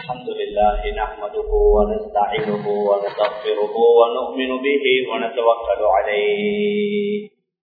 الحمد لله نحمده ونستعينه ونستغفره ونؤمن به ونتوكل عليه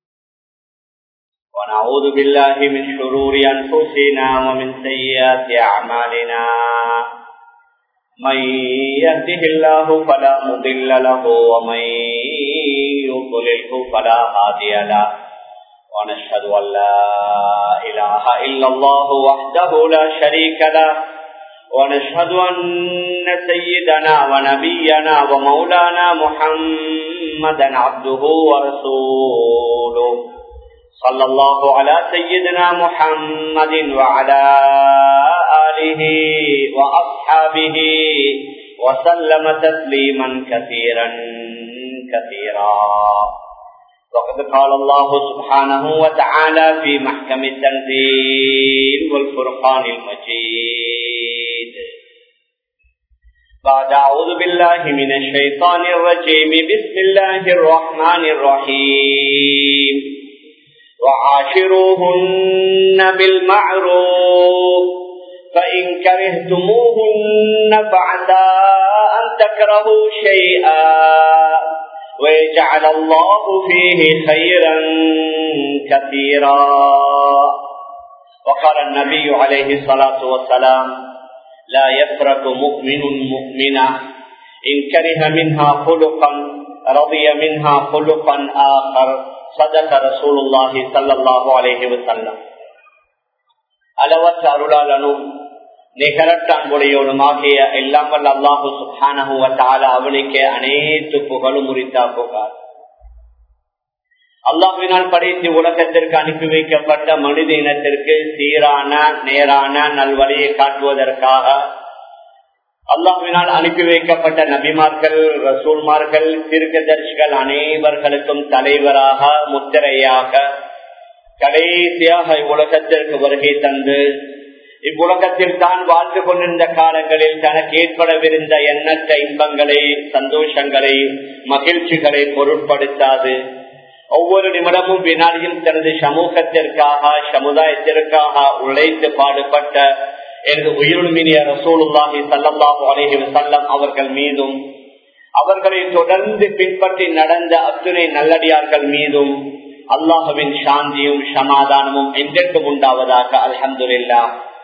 ونعوذ بالله من شرور أنفسنا ومن سيئات أعمالنا من يهده الله فلا مضل له ومن يضلله فلا هادي له ونشهد أن لا إله إلا الله وحده لا شريك له ونشهد أن سيدنا ونبينا ومولانا محمدا عبده ورسوله صلى الله على سيدنا محمد وعلى آله وأصحابه وسلم تسليما كثيرا كثيرا وقد قال الله سبحانه وتعالى في محكم التنزيل والفرقان المجيد بعد أعوذ بالله من الشيطان الرجيم بسم الله الرحمن الرحيم وعاشروهن بالمعروف فإن كرهتموهن فعسى أن تكرهوا شيئا ويجعل الله فيه خيرا كثيرا وقال النبي عليه الصلاة والسلام لا يفرق مؤمن مؤمنا إن كره منها خلقا رضي منها خلقا آخر صدق رسول الله صلى الله عليه وسلم அளவற்ற அருளாளனும் நிகரட்ட அன்புடையவனுமாகிய எல்லாம் வல்ல அல்லாஹு சுபானகுவத்தால அவனுக்கு அனைத்து புகழும் உரித்தா புகார் அல்லாஹினால் படைத்து உலகத்திற்கு அனுப்பி வைக்கப்பட்ட மனித இனத்திற்கு சீரான நேரான நல்வழியை காட்டுவதற்காக அல்லாஹினால் அனுப்பி வைக்கப்பட்ட நபிமார்கள் ரசூல்மார்கள் தீர்க்கதர்ஷிகள் அனைவர்களுக்கும் தலைவராக முத்திரையாக கடைசியாக இவ்வுலகத்திற்கு வருகை தந்து இவ்வுலகத்தில் தான் வாழ்ந்து கொண்டிருந்த காலங்களில் தனக்கு ஏற்படவிருந்த எண்ணற்ற இன்பங்களை சந்தோஷங்களை மகிழ்ச்சிகளை பொருட்படுத்தாது ஒவ்வொரு நிமிடமும் வினாடியும் தனது சமூகத்திற்காக சமுதாயத்திற்காக உழைத்து பாடுபட்ட எனது உயிருமினிய ரசூலுல்லாஹி சல்லாஹூ அலஹி வசல்லம் அவர்கள் மீதும் அவர்களை தொடர்ந்து பின்பற்றி நடந்த அத்துணை நல்லடியார்கள் மீதும் அல்லாஹுவின் சாந்தியும் சமாதானமும் என்றென்றும் உண்டாவதாக அலமதுல்லா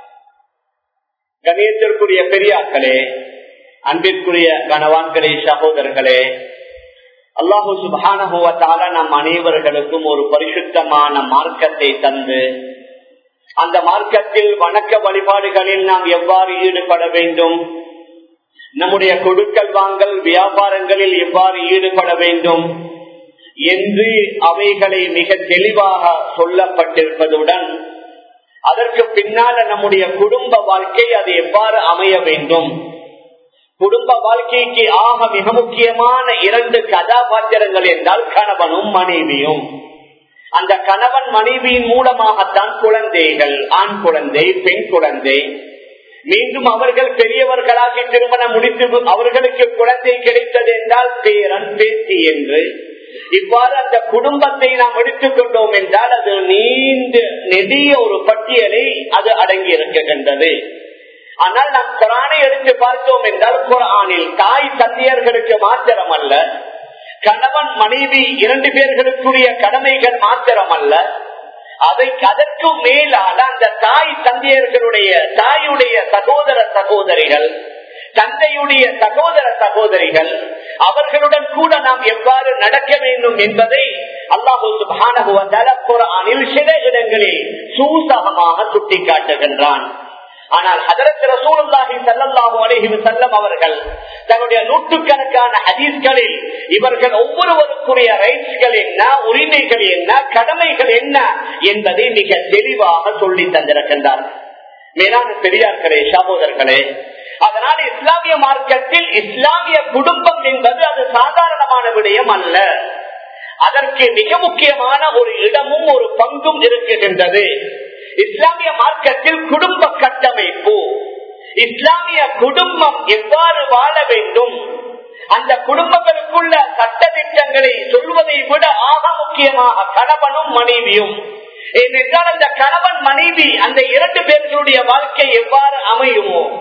கணியத்திற்குரிய பெரியாக்களே அன்பிற்குரிய கனவான்களே சகோதரர்களே அல்லாஹு சுபானுவத்தால நம் அனைவர்களுக்கும் ஒரு பரிசுத்தமான மார்க்கத்தை தந்து அந்த மார்க்கத்தில் வணக்க வழிபாடுகளில் நாம் எவ்வாறு ஈடுபட வேண்டும் நம்முடைய கொடுக்கல் வாங்கல் வியாபாரங்களில் எவ்வாறு ஈடுபட வேண்டும் என்று அவைகளை மிக தெளிவாக சொல்லப்பட்டிருப்பதுடன் அதற்கு பின்னால நம்முடைய குடும்ப வாழ்க்கை அது எவ்வாறு அமைய வேண்டும் குடும்ப வாழ்க்கைக்கு ஆக மிக முக்கியமான இரண்டு கதாபாத்திரங்கள் என்றால் கணவனும் மனைவியும் அந்த கணவன் மனைவியின் மூலமாகத்தான் குழந்தைகள் ஆண் குழந்தை பெண் குழந்தை மீண்டும் அவர்கள் பெரியவர்களாகி திருமணம் முடித்து அவர்களுக்கு குழந்தை கிடைத்தது என்றால் பேரன் பேத்தி என்று இவ்வாறு அந்த குடும்பத்தை நாம் எடுத்துக் கொண்டோம் என்றால் அது நீண்ட நெடிய ஒரு பட்டியலை அது அடங்கி இருக்கின்றது ஆனால் நாம் குரானை எடுத்து பார்த்தோம் என்றால் குரானில் தாய் தந்தையர்களுக்கு மாத்திரம் அல்ல கணவன் மனைவி இரண்டு பேர்களுக்குரிய கடமைகள் மாத்திரம் அல்ல அதை அதற்கும் மேலான அந்த தாய் தந்தையர்களுடைய தாயுடைய சகோதர சகோதரிகள் தந்தையுடைய சகோதர சகோதரிகள் அவர்களுடன் கூட நாம் எவ்வாறு நடக்க வேண்டும் என்பதை அல்லாஹூ சில இடங்களில் சூசகமாக சுட்டிக்காட்டுகின்றான் ஆனால் அதற்கு ரசூலுல்லாஹி ஸல்லல்லாஹு அலைஹி வஸல்லம் அவர்கள் தன்னுடைய நூற்றுக்கணக்கான ஹதீஸ்களில் இவர்கள் ஒவ்வொருவருக்குரிய ரைட்ஸ்கள் என்ன உரிமைகள் என்ன கடமைகள் என்ன என்பதை மிக தெளிவாக சொல்லி தந்திருக்கின்றார்கள் மேலான பெரியார்களே சகோதரர்களே அதனால் இஸ்லாமிய மார்க்கத்தில் இஸ்லாமிய குடும்பம் என்பது அது சாதாரணமான விடயம் அல்ல அதற்கு மிக முக்கியமான ஒரு இடமும் ஒரு பங்கும் இருக்குகின்றது இஸ்லாமிய மார்க்கத்தில் குடும்ப கட்டமைப்பு இஸ்லாமிய குடும்பம் எவ்வாறு வாழ வேண்டும் அந்த குடும்பங்களுக்குள்ள சட்டத்திட்டங்களை சொல்வதை விட ஆக முக்கியமாக கணவனும் மனைவியும் ஏனென்றால் அந்த கணவன் மனைவி அந்த இரண்டு பேர்களுடைய வாழ்க்கை எவ்வாறு அமையுமோ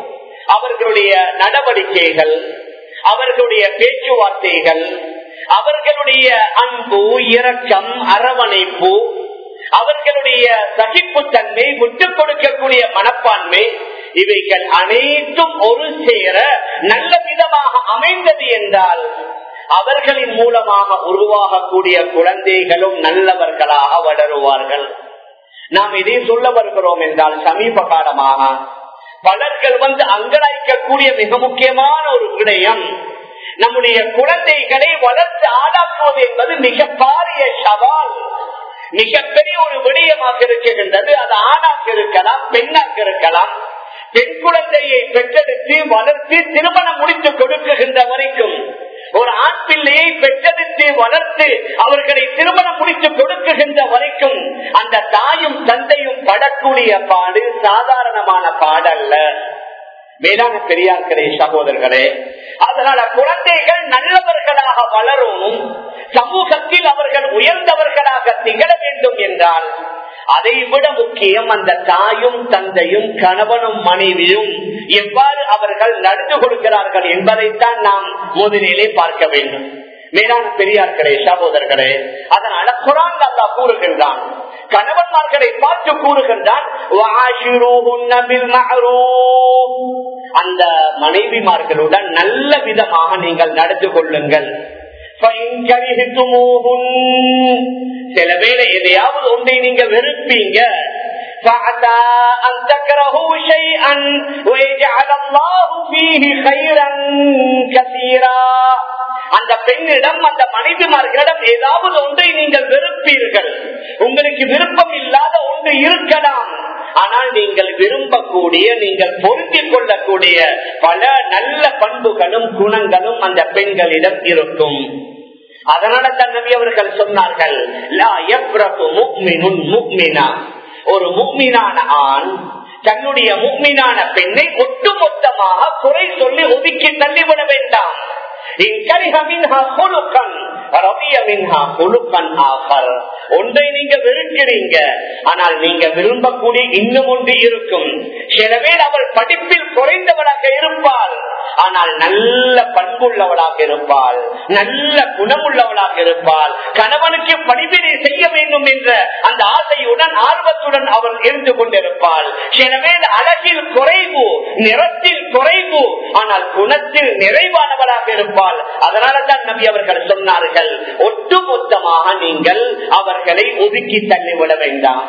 அவர்களுடைய நடவடிக்கைகள் அவர்களுடைய பேச்சுவார்த்தைகள் அவர்களுடைய அன்பு இரக்கம் அரவணைப்பு அவர்களுடைய சகிப்புத்தன்மை விட்டுக் கொடுக்கக்கூடிய மனப்பான்மை இவைகள் அனைத்தும் ஒரு சேர நல்ல விதமாக அமைந்தது என்றால் அவர்களின் மூலமாக உருவாகக்கூடிய குழந்தைகளும் நல்லவர்களாக வளருவார்கள் நாம் இதை சொல்ல வருகிறோம் என்றால் சமீப காலமாக பலர்கள் வந்து அங்கலாய்க்கக்கூடிய மிக முக்கியமான ஒரு விடயம் நம்முடைய குழந்தைகளை வளர்த்து ஆளாக்குவது என்பது மிக பாரிய சவால் மிகப்பெரிய ஒரு விடயமாக இருக்கின்றது அது ஆணாக இருக்கலாம் பெண்ணாக இருக்கலாம் பெண் குழந்தையை பெற்றெடுத்து வளர்த்து திருமணம் முடித்து கொடுக்குகின்ற வரைக்கும் ஒரு ஆண் பிள்ளையை பெற்றெடுத்து வளர்த்து அவர்களை திருமணம் முடித்து கொடுக்குகின்ற வரைக்கும் அந்த தாயும் தந்தையும் படக்கூடிய பாடு சாதாரணமான பாடல்ல வேளாண் பெரியார்களே சகோதரர்களே அதனால குழந்தைகள் நல்லவர்களாக வளரும் சமூகத்தில் அவர்கள் உயர்ந்தவர்களாக திகழ வேண்டும் என்றால் அதை விட முக்கியம் அந்த தாயும் தந்தையும் கணவனும் மனைவியும் எவ்வாறு அவர்கள் நடந்து கொள்கிறார்கள் என்பதைத்தான் நாம் முதலிலே பார்க்க வேண்டும் மேலான பெரியார்களே சகோதரர்களே அதனால குரான் அல்லா கூறுகின்றான் கணவன்மார்களை பார்த்து கூறுகின்றான் அந்த மனைவிமார்களுடன் நல்ல விதமாக நீங்கள் நடந்து கொள்ளுங்கள் சில வேளை எதையாவது ஒன்றை நீங்க வெறுப்பீங்க فعسى أن تكرهوا شيئا ويجعل الله فيه خيرا كثيرا அந்த பெண்ணிடம் அந்த மனைவிமார்களிடம் ஏதாவது ஒன்றை நீங்கள் வெறுப்பீர்கள் உங்களுக்கு விருப்பம் இல்லாத ஒன்று இருக்கலாம் ஆனால் நீங்கள் விரும்பக்கூடிய நீங்கள் பொருத்திக் கொள்ளக்கூடிய பல நல்ல பண்புகளும் குணங்களும் அந்த பெண்களிடம் இருக்கும் அதனால தன் நபி அவர்கள் சொன்னார்கள் ஒரு முக்மினான ஆண் தன்னுடைய முக்மினான பெண்ணை ஒட்டுமொத்தமாக குறை சொல்லி ஒதுக்கி தள்ளிவிட வேண்டாம் ஒன்றை நீங்க வெறுக்கிறீங்க ஆனால் நீங்க விரும்பக்கூடிய இன்னும் ஒன்று இருக்கும் எனவே அவள் படிப்பில் குறைந்தவளாக இருப்பாள் ஆனால் நல்ல பண்புள்ளவளாக இருப்பாள் நல்ல குணமுள்ளவளாக இருப்பாள் கணவனுக்கு பணிவினை செய்ய வேண்டும் என்ற அந்த ஆசையுடன் ஆர்வத்துடன் அவள் இருந்து கொண்டிருப்பாள் எனவே அழகில் குறைவு நிறத்தில் குறைவு ஆனால் குணத்தில் நிறைவானவளாக இருப்பாள் அதனால தான் நபி அவர்கள் சொன்னார்கள் ஒட்டுமொத்தமாக நீங்கள் அவர்களை ஒதுக்கி தள்ளிவிட வேண்டாம்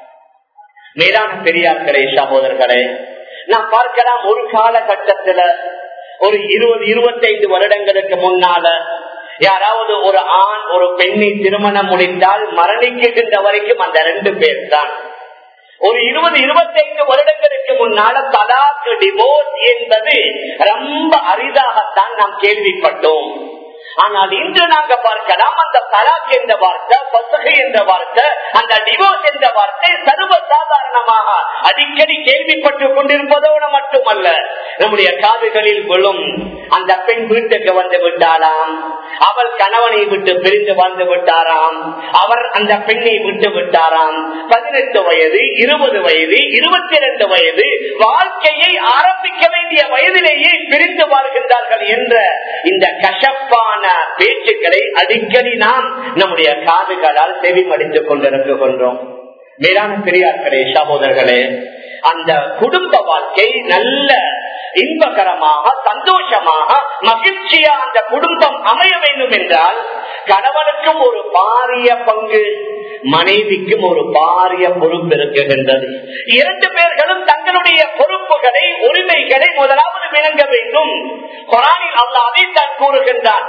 மேலான பெரியார்களே சகோதரர்களே நாம் பார்க்கலாம் ஒரு காலகட்டத்துல ஒரு இருபது இருபத்தைந்து வருடங்களுக்கு முன்னால யாராவது ஒரு ஆண் ஒரு பெண்ணை திருமணம் முடிந்தால் மரணிக்கின்ற வரைக்கும் அந்த ரெண்டு பேர் தான் ஒரு இருபது இருபத்தைந்து வருடங்களுக்கு முன்னால தலாக்கு டிவோர்ஸ் என்பது ரொம்ப அரிதாகத்தான் நாம் கேள்விப்பட்டோம் ஆனால் இன்று நாங்க பார்க்கலாம் அந்த தலாக் என்ற வார்த்தை பசகை என்ற வார்த்தை அந்த டிவோர்ஸ் என்ற வார்த்தை சர்வ சாதாரணமாக அடிக்கடி கேள்விப்பட்டு கொண்டிருப்பதோடு மட்டுமல்ல நம்முடைய காதுகளில் விழும் அந்த பெண் வீட்டுக்கு வந்து விட்டாராம் அவள் கணவனை விட்டு பிரிந்து வந்து விட்டாராம் அவர் அந்த பெண்ணை விட்டு விட்டாராம் பதினெட்டு வயது இருபது வயது இருபத்தி இரண்டு வயது வாழ்க்கையை ஆரம்பிக்க வேண்டிய வயதிலேயே பிரிந்து வாழ்கின்றார்கள் என்ற இந்த கசப்பான பேச்சுக்களை அடிக்கடி நாம் நம்முடைய காதுகளால் செவிமடித்துக் கொண்டிருக்கின்றோம் மேலான பெரியார்களே சகோதரர்களே அந்த குடும்ப வாழ்க்கை நல்ல இன்பகரமாக சந்தோஷமாக மகிழ்ச்சியா அந்த குடும்பம் அமைய வேண்டும் என்றால் கணவனுக்கும் ஒரு பாரிய பங்கு மனைவிக்கும் ஒரு பாரிய பொறுப்பு இருக்குகின்றது இரண்டு பேர்களும் தங்களுடைய பொறுப்புகளை உரிமைகளை முதலாவது விளங்க வேண்டும் குரானில் அல்ல அதைத்தான் கூறுகின்றான்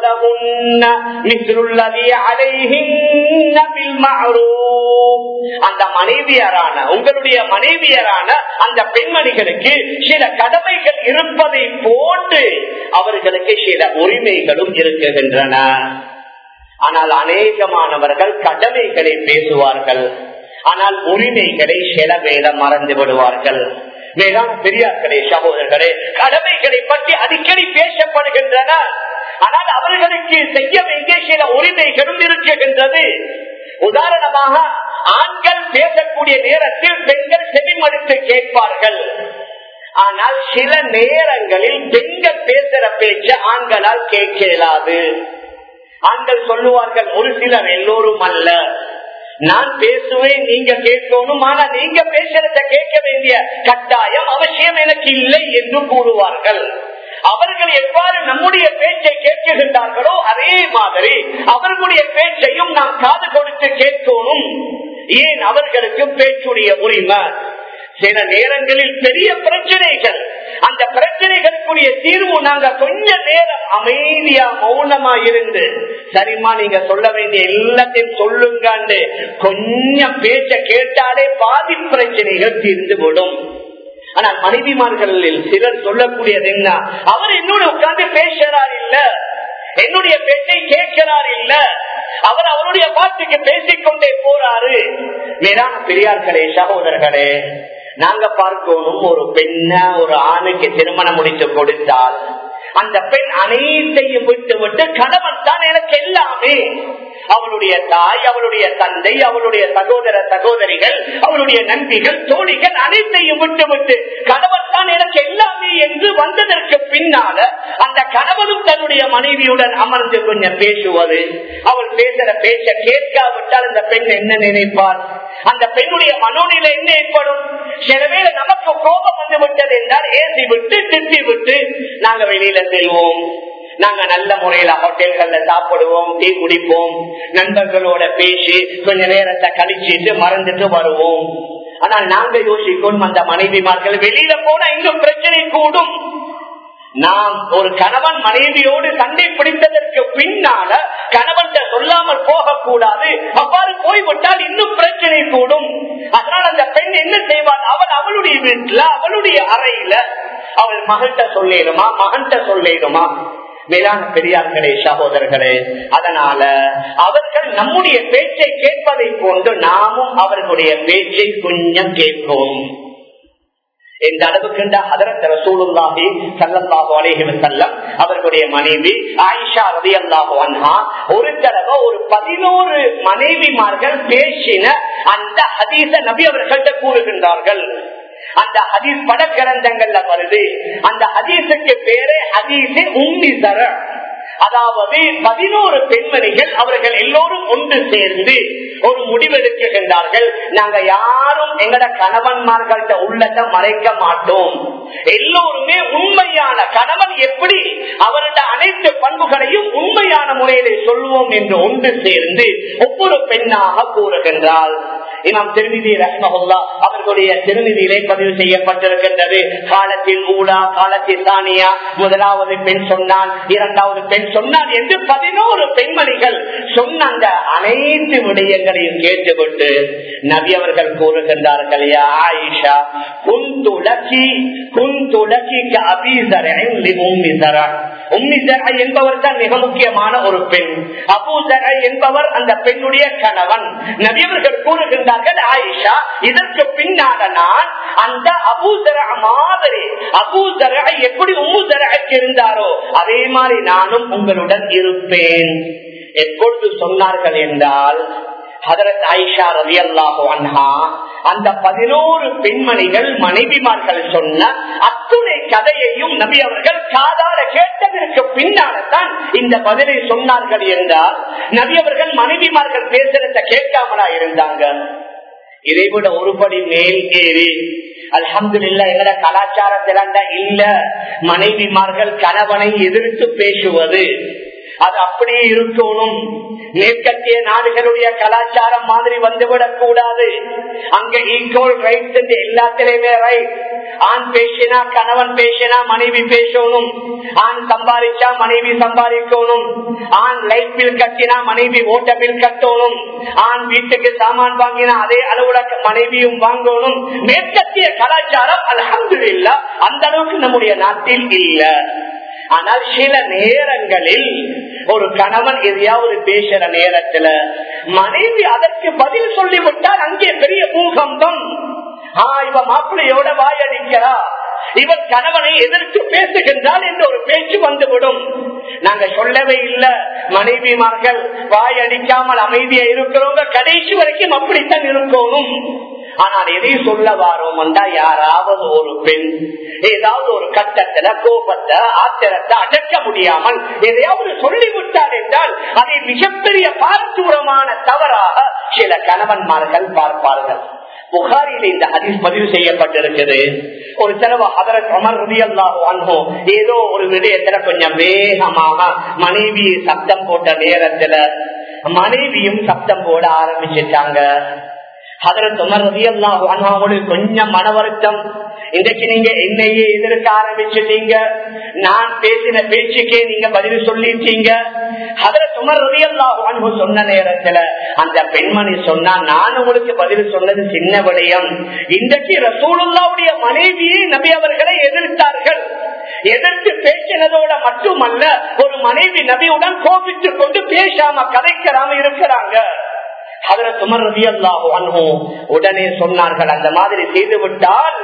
அந்த மனைவியரான உங்களுடைய மனைவியரான அந்த பெண்மணிகளுக்கு சில கடமைகள் இருப்பதை போன்று அவர்களுக்கு சில உரிமைகளும் இருக்குகின்றன ஆனால் அநேகமானவர்கள் கடமைகளை பேசுவார்கள் ஆனால் உரிமைகளை சில வேல மறந்து விடுவார்கள் மேலான பெரியார்களே சகோதரர்களே கடமைகளை பற்றி அடிக்கடி பேசப்படுகின்றன ஆனால் அவர்களுக்கு செய்ய வேண்டிய சில உரிமைகளும் இருக்குகின்றது உதாரணமாக ஆண்கள் பேசக்கூடிய நேரத்தில் பெண்கள் செவிமடுத்து கேட்பார்கள் ஆனால் சில நேரங்களில் பெண்கள் பேசுற பேச்ச ஆண்களால் கேட்க இயலாது ஆண்கள் சொல்லுவார்கள் ஒரு சிலர் எல்லோரும் அல்ல நான் பேசுவேன் நீங்க கேட்கணும் ஆனா நீங்க பேசுறத கேட்க வேண்டிய கட்டாயம் அவசியம் எனக்கு இல்லை என்று கூறுவார்கள் அவர்கள் எவ்வாறு நம்முடைய பேச்சை கேட்கின்றார்களோ அதே மாதிரி அவர்களுடைய பேச்சையும் நாம் காது கொடுத்து கேட்கணும் ஏன் அவர்களுக்கு பேச்சுடைய உரிமை சில நேரங்களில் பெரிய பிரச்சனைகள் அந்த பிரச்சனைகளுக்குரிய தீர்வு நாங்க கொஞ்ச நேரம் அமைதியா மௌனமா இருந்து சரிம்மா நீங்க சொல்ல வேண்டிய எல்லாத்தையும் சொல்லுங்க கொஞ்சம் பேச்ச கேட்டாலே பாதி பிரச்சனைகள் தீர்ந்து விடும் ஆனால் மனைவிமார்களில் சிலர் சொல்லக்கூடியது என்ன அவர் என்னோட உட்கார்ந்து பேசுறார் இல்ல என்னுடைய பேச்சை கேட்கிறார் இல்ல அவர் அவருடைய பாட்டுக்கு பேசிக்கொண்டே போறாரு வேறான பெரியார்களே சகோதரர்களே நாங்க பார்க்கணும் ஒரு பெண்ண ஒரு ஆணுக்கு திருமணம் முடித்து கொடுத்தால் அந்த பெண் அனைத்தையும் விட்டு விட்டு கணவன் தான் எனக்கு எல்லாமே அவளுடைய தாய் அவளுடைய தந்தை அவளுடைய சகோதர சகோதரிகள் அவளுடைய நண்பிகள் தோழிகள் அனைத்தையும் விட்டு விட்டு கணவன் தான் எனக்கு எல்லாமே என்று வந்ததற்கு பின்னால அந்த கணவனும் தன்னுடைய மனைவியுடன் அமர்ந்து கொஞ்சம் பேசுவது அவள் பேசுற பேச்ச கேட்காவிட்டால் அந்த பெண் என்ன நினைப்பார் அந்த பெண்ணுடைய மனோநிலை என்ன ஏற்படும் சிலவேளை நமக்கு கோபம் வந்து விட்டது என்றால் ஏசி விட்டு திட்டி விட்டு நாங்க வெளியில செல்வோம் நாங்க நல்ல முறையில ஹோட்டல்கள்ல சாப்பிடுவோம் டீ குடிப்போம் நண்பர்களோட பேசி கொஞ்ச நேரத்தை கழிச்சிட்டு மறந்துட்டு வருவோம் ஆனால் நாங்க யோசிக்கணும் அந்த மனைவிமார்கள் வெளியில போனா இன்னும் பிரச்சனை கூடும் நாம் ஒரு கணவன் மனைவியோடு சண்டை பிடித்ததற்கு பின்னால கணவன் சொல்லாமல் போகக்கூடாது அவ்வாறு போய்விட்டால் இன்னும் பிரச்சனை கூடும் அதனால் அந்த பெண் என்ன செய்வாள் அவள் அவளுடைய வீட்டுல அவளுடைய அறையில அவள் மகள்கிட்ட சொல்லிடுமா மகன்கிட்ட சொல்லிடுமா மேலான பெரியார்களே சகோதரர்களே அதனால அவர்கள் நம்முடைய பேச்சை கேட்பதை போன்று நாமும் அவர்களுடைய பேச்சை கொஞ்சம் கேட்போம் எந்த அளவுக்கு ரசூலுல்லாஹி சல்லல்லாஹு அலைஹி வஸல்லம் அவர்களுடைய மனைவி ஆயிஷா ரலியல்லாஹு அன்ஹா ஒரு தடவை ஒரு பதினோரு மனைவிமார்கள் பேசின அந்த ஹதீஸ நபி அவர்கள்ட்ட கூறுகின்றார்கள் அந்த ஹதீஸ் பட கிரந்தங்கள்ல வருது அந்த ஹதீஸுக்கு பேரே ஹதீஸே உம்மி தர அதாவது பதினோரு பெண்மணிகள் அவர்கள் எல்லோரும் ஒன்று சேர்ந்து ஒரு முடிவெடுக்கின்றார்கள் நாங்க யாரும் எங்கட கணவன்மார்கள்ட்ட உள்ளத்தை மறைக்க மாட்டோம் எல்லோருமே உண்மையான கணவன் எப்படி அவருடைய அனைத்து பண்புகளையும் உண்மையான முறையிலே சொல்லுவோம் என்று ஒன்று சேர்ந்து ஒவ்வொரு பெண்ணாக கூறுகின்றாள் இமாம் திருநிதி ரஹ்மஹுல்லா அவர்களுடைய திருநிதியிலே பதிவு செய்யப்பட்டிருக்கின்றது காலத்தில் ஊடா காலத்தில் தானியா முதலாவது பெண் சொன்னான் இரண்டாவது பெண் சொன்னான் என்று பதினோரு பெண்மணிகள் சொன்ன அந்த அனைத்து விடயங்களையும் கேட்டுவிட்டு நபி அவர்கள் கூறுகின்றார்கள் யா ஆயிஷா குந்துலகி குந்துலகி என்பவர் தான் மிக முக்கியமான ஒரு பெண் அபூசர என்பவர் அந்த பெண்ணுடைய கணவன் நபியவர்கள் கூறுகின்றார்கள் ஆயிஷா இதற்கு பின்னால நான் அந்த அபூசர மாதிரி அபூசர எப்படி உம்முசரக்கு இருந்தாரோ அதே மாதிரி நானும் உங்களுடன் இருப்பேன் எப்பொழுது சொன்னார்கள் என்றால் ஹதரத் ஆயிஷா ரவி அல்லாஹோ அன்ஹா அந்த பதினோரு பெண்மணிகள் மனைவிமார்கள் சொன்ன அத்துணை கதையையும் நபி அவர்கள் காதால கேட்டதற்கு பின்னால்தான் இந்த பதிலை சொன்னார்கள் என்றால் நபி அவர்கள் மனைவிமார்கள் பேசுறத கேட்காமலா இருந்தாங்க இதை விட ஒருபடி மேல் ஏறி அலமது இல்ல எங்கட கலாச்சாரத்தில இல்ல மனைவிமார்கள் கணவனை எதிர்த்து பேசுவது அது அப்படியே இருக்கணும் மேற்கத்திய நாடுகளுடைய கலாச்சாரம் மாதிரி வந்துவிடக் கூடாது அங்க ஈக்குவல் ரைட்ஸ் எல்லாத்திலுமே ரைட் ஆண் பேசினா கணவன் பேசினா மனைவி பேசணும் ஆண் சம்பாதிச்சா மனைவி சம்பாதிக்கணும் ஆண் லைட் பில் கட்டினா மனைவி ஓட்ட பில் கட்டணும் ஆண் வீட்டுக்கு சாமான் வாங்கினா அதே அளவுல மனைவியும் வாங்கணும் மேற்கத்திய கலாச்சாரம் அலமது இல்ல அந்த அளவுக்கு நம்முடைய நாட்டில் இல்ல ஆனால் சில நேரங்களில் ஒரு கணவன் எதையாவது பேசுற நேரத்துல மனைவி அதற்கு பதில் சொல்லிவிட்டால் அங்கே பெரிய பூகம்பம் ஆஹ் இவ மாப்பிள்ளையோட வாயடிக்கிறா இவர் கணவனை எதிர்த்து பேசுகின்றால் என்று ஒரு பேச்சு வந்துவிடும் நாங்க சொல்லவே இல்லை மனைவிமார்கள் வாய் அடிக்காமல் அமைதியா இருக்கிறவங்க கடைசி வரைக்கும் அப்படித்தான் இருக்கணும் ஆனால் எதை சொல்ல வாரோம் யாராவது ஒரு பெண் ஏதாவது ஒரு கட்டத்துல கோபத்தை ஆத்திரத்தை அடக்க முடியாமல் எதையாவது சொல்லிவிட்டார் என்றால் அதை மிகப்பெரிய பாரதூரமான தவறாக சில கணவன்மார்கள் பார்ப்பார்கள் புகாரில் இந்த ஹதீஸ் பதிவு செய்யப்பட்டிருக்குது ஒரு தடவை அதற்கு அமர் ரதியல்லாஹோ ஏதோ ஒரு விடயத்துல கொஞ்சம் வேகமாக மனைவி சப்தம் போட்ட நேரத்துல மனைவியும் சப்தம் போட ஆரம்பிச்சிட்டாங்க அதற்கு உமர் ரதியல்லாஹு அன்ஹாவுடைய கொஞ்சம் மன வருத்தம் இன்றைக்கு நீங்க என்னையே எதிர்க்க ஆரம்பிச்சிட்டீங்க நான் பேசின பேச்சுக்கே நீங்க பதில் சொல்லிட்டீங்க அதற்கு உமர் ரதியல்லாஹு அன்ஹு சொன்ன நேரத்துல அந்த பெண்மணி சொன்னா நான் உங்களுக்கு பதில் சொன்னது சின்ன விடயம் இன்றைக்கு ரசூலுல்லாவுடைய மனைவியை நபி அவர்களை எதிர்த்தார்கள் எதிர்த்து பேசினதோட மட்டுமல்ல ஒரு மனைவி நபியுடன் கோபித்துக் கொண்டு பேசாம கதைக்கிறாம இருக்கிறாங்க உடனே சொன்னார்கள் அந்த மாதிரி செய்து விட்டால்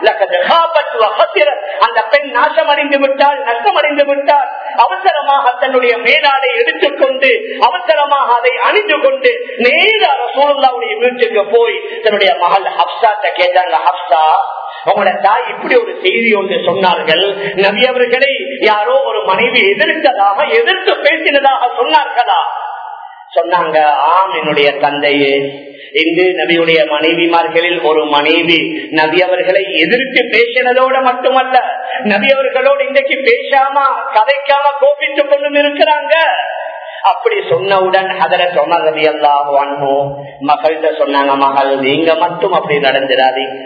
அந்த பெண் நாசமடைந்து விட்டால் நஷ்டமடைந்து விட்டால் அவசரமாக தன்னுடைய மேலாடை எடுத்துக்கொண்டு அவசரமாக அதை அணிந்து கொண்டு நேராக சூழலாவுடைய வீட்டுக்கு போய் தன்னுடைய மகள் ஹப்சாட்ட கேட்டாங்க ஹப்சா உங்களோட தாய் இப்படி ஒரு செய்தி ஒன்று சொன்னார்கள் நபி அவர்களை யாரோ ஒரு மனைவி எதிர்த்ததாக எதிர்த்து பேசினதாக சொன்னார்களா சொன்னாங்க ஆம் என்னுடைய தந்தையே இன்று நபியுடைய மனைவிமார்களில் ஒரு மனைவி நபி அவர்களை எதிர்த்து பேசினதோட மட்டுமல்ல நபி அவர்களோடு இன்றைக்கு பேசாம கதைக்காம கோபித்துக் கொண்டும் இருக்கிறாங்க அப்படி சொன்னவுடன் அதர சொன்னது எல்லாம் மகள்கிட்ட சொன்னாங்க மகள் நீங்க மட்டும் அப்படி நடந்துடாதீங்க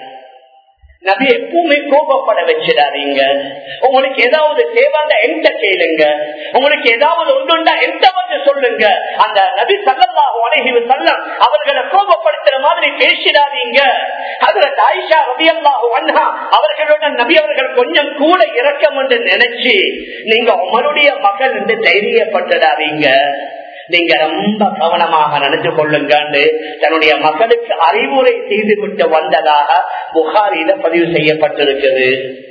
நபி எப்பவுமே கோபப்பட வச்சிடாதீங்க உங்களுக்கு ஏதாவது தேவையான எந்த கேளுங்க உங்களுக்கு ஏதாவது ஒன்றுண்டா எந்த வந்து சொல்லுங்க அந்த நபி சல்லல்லாஹு அலைஹி வஸல்லம் அவர்களை கோபப்படுத்துற மாதிரி பேசிடாதீங்க அதுல ஆயிஷா ரலியல்லாஹு அன்ஹா அவர்களுடன் நபி அவர்கள் கொஞ்சம் கூட இறக்கம் என்று நினைச்சு நீங்க உங்களுடைய மகள் என்று தைரியப்பட்டுடாதீங்க நீங்க ரொம்ப கவனமாக நடந்து கொள்ளுங்கன்னு தன்னுடைய மக்களுக்கு அறிவுரை செய்துவிட்டு வந்ததாக புகாரில பதிவு செய்யப்பட்டிருக்கிறது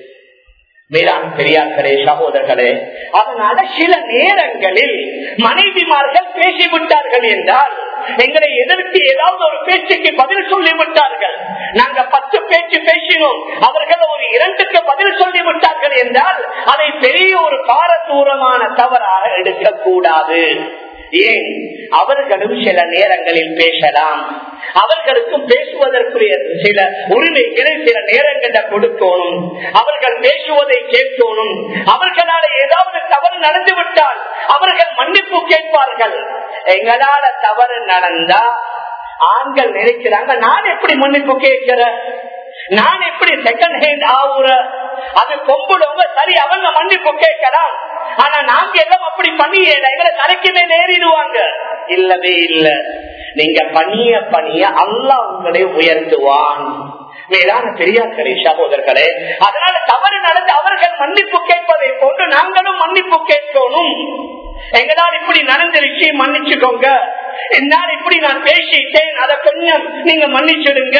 மேலாண் பெரியார்களே சகோதரர்களே அதனால சில நேரங்களில் மனைவிமார்கள் பேசிவிட்டார்கள் என்றால் எங்களை எதிர்த்து ஏதாவது ஒரு பேச்சுக்கு பதில் சொல்லிவிட்டார்கள் நாங்க பத்து பேச்சு பேசினோம் அவர்கள் ஒரு இரண்டுக்கு பதில் சொல்லிவிட்டார்கள் என்றால் அதை பெரிய ஒரு பாரதூரமான தவறாக எடுக்கக்கூடாது ஏன் அவர்களும் சில நேரங்களில் பேசலாம் அவர்களுக்கும் பேசுவதற்குரிய சில உரிமைகளை சில நேரங்களில் கொடுக்கணும் அவர்கள் பேசுவதை கேட்கணும் அவர்களால ஏதாவது தவறு நடந்துவிட்டால் அவர்கள் மன்னிப்பு கேட்பார்கள் எங்களால தவறு நடந்தா ஆண்கள் நினைக்கிறாங்க நான் எப்படி மன்னிப்பு கேட்கிறேன் நான் எப்படி செகண்ட் ஹேண்ட் ஆகுற அது கொம்புடவங்க சரி அவங்க மன்னிப்பு கேட்கலாம் ஆனா நாங்க எல்லாம் அப்படி பண்ணியே எங்களை தலைக்குமே நேரிடுவாங்க இல்லவே இல்ல நீங்க பணிய பணிய அல்லா உங்களை உயர்த்துவான் மேலான பெரியார்களே சகோதரர்களே அதனால தவறு நடந்து அவர்கள் மன்னிப்பு கேட்பதை போன்று நாங்களும் மன்னிப்பு கேட்கணும் எங்களால் இப்படி நடந்துருச்சு மன்னிச்சுக்கோங்க என்னால் இப்படி நான் பேசிட்டேன் அதை கொஞ்சம் நீங்க மன்னிச்சிடுங்க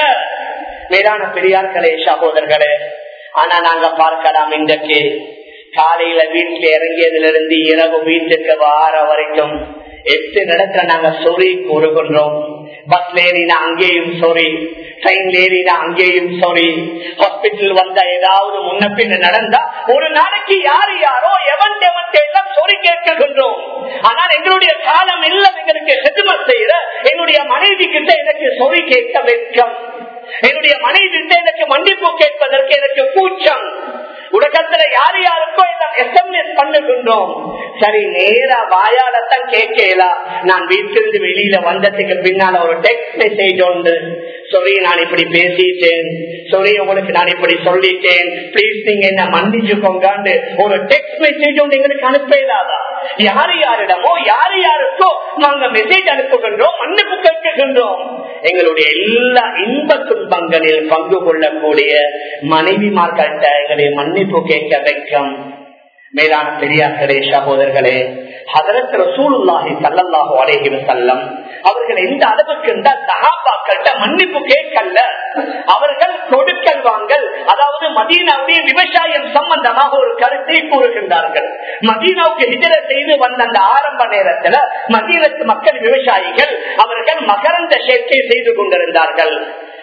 மேலான பெரியார்களே சகோதரர்களே ஆனா நாங்க பார்க்கலாம் இன்றைக்கு காலையில வீட்டுல இறங்கியதுல இருந்து இரவு வீட்டுக்கு வார வரைக்கும் எட்டு நடத்த நாங்க சொறி கூறுகின்றோம் பஸ்ல ஏறினா அங்கேயும் சொறி ட்ரெயின்ல ஏறினா அங்கேயும் சொறி ஹாஸ்பிட்டல் வந்தா ஏதாவது முன்ன பின்ன நடந்தா ஒரு நாளைக்கு யாரு யாரோ எவன் எவன் எல்லாம் சொறி கேட்கின்றோம் ஆனால் எங்களுடைய காலம் எல்லாம் எங்களுக்கு செதும செய்யற என்னுடைய மனைவி கிட்ட எனக்கு சொறி கேட்க வெட்கம் என்னுடைய மனைவி எனக்கு மன்னிப்பு கேட்பதற்கு எனக்கு கூச்சம் உலகத்துல யார் யாருக்கோ எல்லாம் எஸ்எம்எஸ் பண்ணுகின்றோம் சரி நேரா வாயாலத்தான் கேட்கலாம் நான் வீட்டிலிருந்து வெளியில வந்ததுக்கு பின்னால ஒரு டெக்ஸ்ட் மெசேஜ் உண்டு சொல்லி நான் இப்படி பேசிட்டேன் சொல்லி உங்களுக்கு நான் இப்படி சொல்லிட்டேன் பிளீஸ் நீங்க என்ன மன்னிச்சுக்கோங்க ஒரு டெக்ஸ்ட் மெசேஜ் ஒன்று எங்களுக்கு அனுப்ப இல்லாதா யாரு யாரிடமோ யாரு யாருக்கோ நாங்க மெசேஜ் அனுப்புகின்றோம் மன்னிப்பு கேட்கின்றோம் எங்களுடைய எல்லா இன்ப துன்பங்களில் பங்கு கொள்ளக்கூடிய மனைவிமார்கள்ட்ட எங்களுடைய மன்னிப்பு கேட்க வைக்கும் மேலான பெரியார்களே சகோதரர்களே ஹதரத் ரசூலுல்லாஹி சல்லல்லாஹு அலைஹி வஸல்லம் அவர்கள் எந்த அளவுக்கு இருந்தால் சஹாபாக்கள்கிட்ட மன்னிப்பு கேட்கல அவர்கள் கொடுக்கல் வாங்கல் அதாவது மதீனாவுடைய விவசாயம் சம்பந்தமாக ஒரு கருத்தை கூறுகின்றார்கள் மதீனாவுக்கு ஹிஜர செய்து வந்த அந்த ஆரம்ப நேரத்துல மதீனத்து மக்கள் விவசாயிகள் அவர்கள் மகரந்த சேர்க்கை செய்து கொண்டிருந்தார்கள்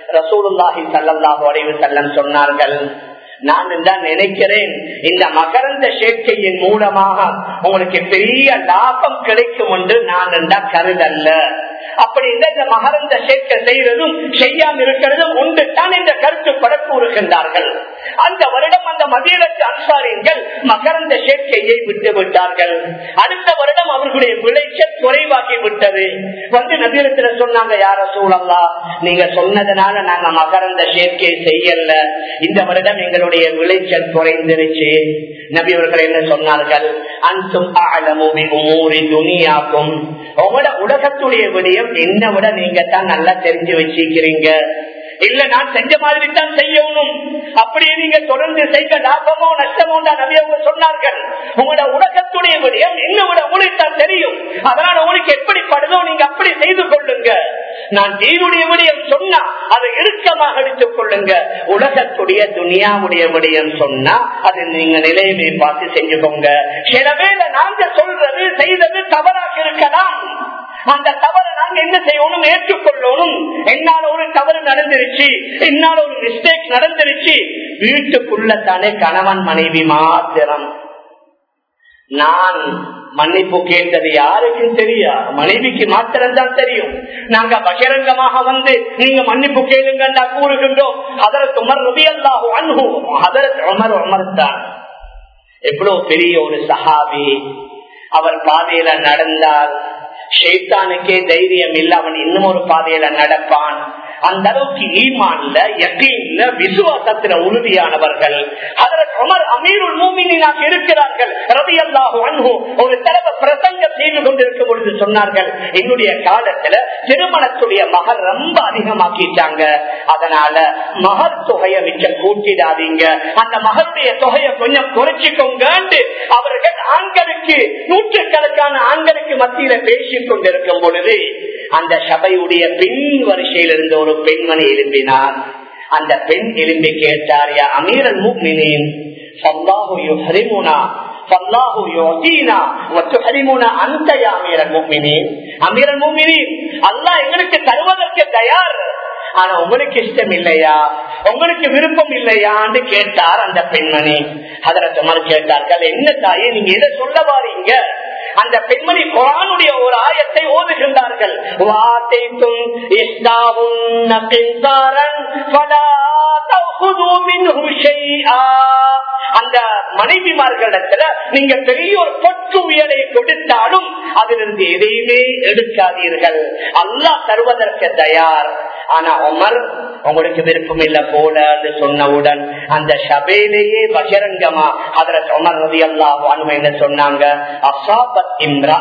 ரசூலுல்லாஹி சல்லாஹு அலைவு செல்லம் சொன்னார்கள் நான் தான் நினைக்கிறேன் இந்த மகரந்த சேர்க்கையின் மூலமாக உங்களுக்கு பெரிய லாபம் கிடைக்கும் என்று நான் என்றா கருதல்ல அப்படி இந்த மகரந்த சேர்க்கை செய்யறதும் செய்யாம இருக்கிறதும் உண்டு தான் இந்த கருத்து படக்கூறுகின்றார்கள் அந்த வருடம் அந்த மதியத்து அன்சாரிகள் மகரந்த சேர்க்கையை விட்டு விட்டார்கள் அடுத்த வருடம் அவர்களுடைய விளைச்சல் குறைவாகி விட்டது வந்து நதியத்துல சொன்னாங்க யார சூழல்லா நீங்க சொன்னதுனால நாங்க மகரந்த சேர்க்கை செய்யல இந்த வருடம் எங்களுடைய விளைச்சல் குறைந்திருச்சு நபி அவர்கள் என்ன சொன்னார்கள் அன்சும் துணியாக்கும் உங்களோட உலகத்துடைய விடயம் என்ன விட நீங்க தான் நல்லா தெரிஞ்சு வச்சிருக்கிறீங்க இல்ல நான் செஞ்ச மாதிரி தான் செய்யணும் அப்படியே நீங்க தொடர்ந்து செய்த லாபமோ நஷ்டமோ தான் நபி அவங்க சொன்னார்கள் உங்களோட உலகத்துடைய விடயம் என்ன விட உங்களுக்கு தான் தெரியும் அதனால உங்களுக்கு எப்படி படுதோ நீங்க அப்படி செய்து கொள்ளுங்க நான் தீனுடைய விடயம் சொன்னா அதை இறுக்கமாக எடுத்துக் கொள்ளுங்க உலகத்துடைய துனியாவுடைய விடயம் சொன்னா அது நீங்க நிலையமே பார்த்து செஞ்சுக்கோங்க சில வேலை நாங்க சொல்றது செய்தது தவறாக இருக்கலாம் அந்த தவறை நாங்க என்ன செய்யணும் ஏற்றுக்கொள்ளணும் என்னால ஒரு தவறு நடந்துருச்சு என்னால ஒரு மிஸ்டேக் நடந்துருச்சு வீட்டுக்குள்ள தானே கணவன் மனைவி மாத்திரம் நான் மன்னிப்பு கேட்டது யாருக்கும் தெரியா மனைவிக்கு மாத்திரம் தான் தெரியும் நாங்க பகிரங்கமாக வந்து நீங்க மன்னிப்பு கேளுங்க கூறுகின்றோம் அதற்கு உமர் ரவி அல்லாஹு அன்பு அதற்கு உமர் உமர் தான் எவ்வளவு பெரிய ஒரு சஹாபி அவர் பாதையில நடந்தால் ஷேத்தானுக்கே தைரியம் இல்ல அவன் இன்னும் ஒரு பாதையில நடப்பான் அந்த அளவுக்கு ஈமான்ல யக்கீன்ல விசுவாசத்துல உறுதியானவர்கள் அதற்கு உமர் அமீருல் மூமினாக இருக்கிறார்கள் ரவி அல்லாஹு அன்பு ஒரு தடவை பிரசங்க செய்து கொண்டிருக்கும் பொழுது சொன்னார்கள் என்னுடைய காலத்துல திருமணத்துடைய மகர் ரொம்ப அதிகமாக்கிட்டாங்க அதனால மகர் தொகையை மிச்சம் கூட்டிடாதீங்க அந்த மகருடைய தொகையை கொஞ்சம் குறைச்சிக்கோங்க அவர்கள் ஆண்களுக்கு நூற்றுக்கணக்கான ஆண்களுக்கு மத்தியில பேசிக் கொண்டிருக்கும் பொழுது அந்த சபையுடைய பின் வரிசையில் இருந்த ஒரு பெண்மணி எழும்பினார் அந்த பெண் எழும்பி கேட்டார் யா அமீரல் முக்மினின் சல்லாஹு யுஹரிமுனா சல்லாஹு யுஹீனா வத்துஹரிமுனா அந்த யா அமீரல் முக்மினின் அமீரல் முக்மினின் அல்லாஹ் எங்களுக்கு தருவதற்கு தயார் ஆனா உங்களுக்கு இஷ்டம் இல்லையா உங்களுக்கு விருப்பம் இல்லையான்னு கேட்டார் அந்த பெண்மணி அதில் சுமர் கேட்டார்கள் என்ன தாயே நீங்க எதை சொல்ல வாரீங்க அந்த பெண்மணி குரானுடைய ஒரு ஆயத்தை ஓதுகின்றார்கள் வாத்தைத்தும் அந்த மனைவிமார்களிடத்துல நீங்க பெரிய ஒரு பொற்று உயரை கொடுத்தாலும் அதிலிருந்து எதையுமே எடுக்காதீர்கள் அல்லா தருவதற்கு தயார் ஆனா உமர் உங்களுக்கு விருப்பம் இல்ல போல சொன்னவுடன் அந்த சபையிலேயே பகிரங்கமா அதுல உமர் ரதி அல்லாஹ் என்ன சொன்னாங்க அசாபத் இம்ரா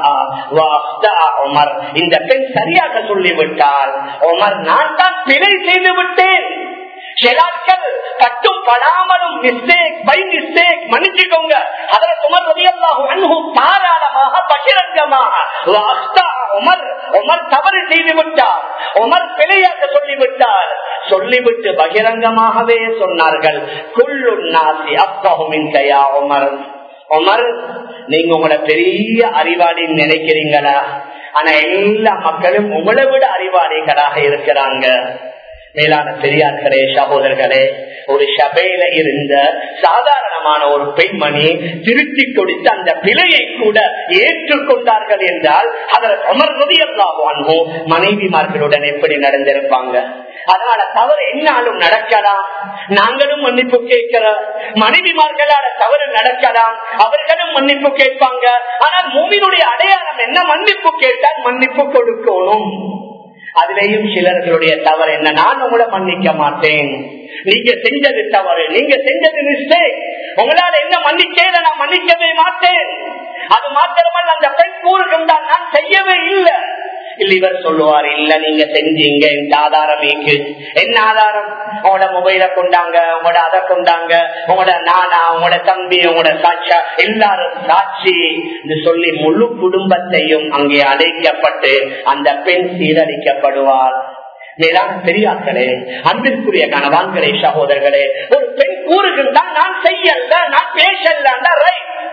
உமர் இந்த பெண் சரியாக சொல்லிவிட்டால் உமர் நான் தான் பிழை செய்து விட்டேன் சிலாக்கள் கட்டும் படாமலும் மிஸ்டேக் பை மிஸ்டேக் மன்னிச்சுக்கோங்க அதுல சுமர் ரவி அல்லாஹு அன்பு தாராளமாக பகிரங்கமாக உமர் உமர் தவறு செய்து விட்டார் உமர் பிழையாக சொல்லிவிட்டார் சொல்லிவிட்டு பகிரங்கமாகவே சொன்னார்கள் குள்ளு நாசி அப்பகுமின் கையா உமர் உமர் நீங்க உங்களை பெரிய அறிவாளின்னு நினைக்கிறீங்களா ஆனா எல்லா மக்களும் உங்களை விட அறிவாளிகளாக இருக்கிறாங்க மேலான பெரியார்களே சகோதரர்களே ஒரு சபையில இருந்த சாதாரணமான ஒரு பெண்மணி திருத்தி கொடுத்த அந்த பிழையை கூட ஏற்றுக்கொண்டார்கள் என்றால் அதில் அமர்வதி எல்லாவானோ மனைவிமார்களுடன் எப்படி நடந்திருப்பாங்க அதனால தவறு என்னாலும் நடக்கலாம் நாங்களும் மன்னிப்பு கேட்கிறோம் மனைவிமார்களால தவறு நடக்கலாம் அவர்களும் மன்னிப்பு கேட்பாங்க ஆனால் மூவினுடைய அடையாளம் என்ன மன்னிப்பு கேட்டால் மன்னிப்பு கொடுக்கணும் அதுலேயும் சிலர்களுடைய தவறு என்ன நான் உங்களை மன்னிக்க மாட்டேன் நீங்க செஞ்சது தவறு நீங்க செஞ்சது மிஸ்டேக் உங்களால என்ன மன்னிக்கல நான் மன்னிக்கவே மாட்டேன் அது மாத்திரமல்ல அந்த பெண் கூறுகின்றால் நான் செய்யவே இல்லை இல்ல இவர் சொல்லுவார் இல்ல நீங்க செஞ்சீங்க இந்த ஆதாரம் இருக்கு என்ன ஆதாரம் உங்களோட மொபைல கொண்டாங்க உங்களோட அதை கொண்டாங்க உங்களோட நானா உங்களோட தம்பி உங்களோட சாட்சா எல்லாரும் சாட்சி என்று சொல்லி முழு குடும்பத்தையும் அங்கே அழைக்கப்பட்டு அந்த பெண் சீரழிக்கப்படுவார் மேலான பெரியார்களே அன்பிற்குரிய கணவான்களே சகோதரர்களே ஒரு பெண் கூறுகின்றால் நான் செய்யல நான் பேசல ரைட்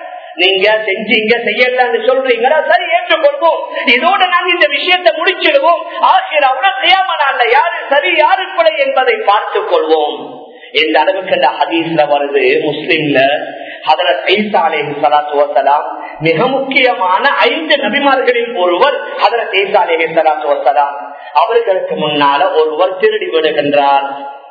நீங்க செஞ்சீங்க செய்யலன்னு சொல்றீங்களா சரி ஏற்றுக்கொள்வோம் இதோட நாங்க இந்த விஷயத்தை முடிச்சிடுவோம் ஆசிரியர் செய்யாம நாள்ல யாரு சரி யாரு பிழை என்பதை பார்த்துக் கொள்வோம் எந்த அளவுக்கு அந்த ஹதீஸ்ல வருது முஸ்லிம்ல ஹதரத் ஈசா அலைஹி ஸலாத்து வஸலாம் மிக முக்கியமான ஐந்து நபிமார்களில் ஒருவர் ஹதரத் ஈசா அலைஹி ஸலாத்து வஸலாம் அவர்களுக்கு முன்னால ஒருவர் திருடி விடுகின்றார்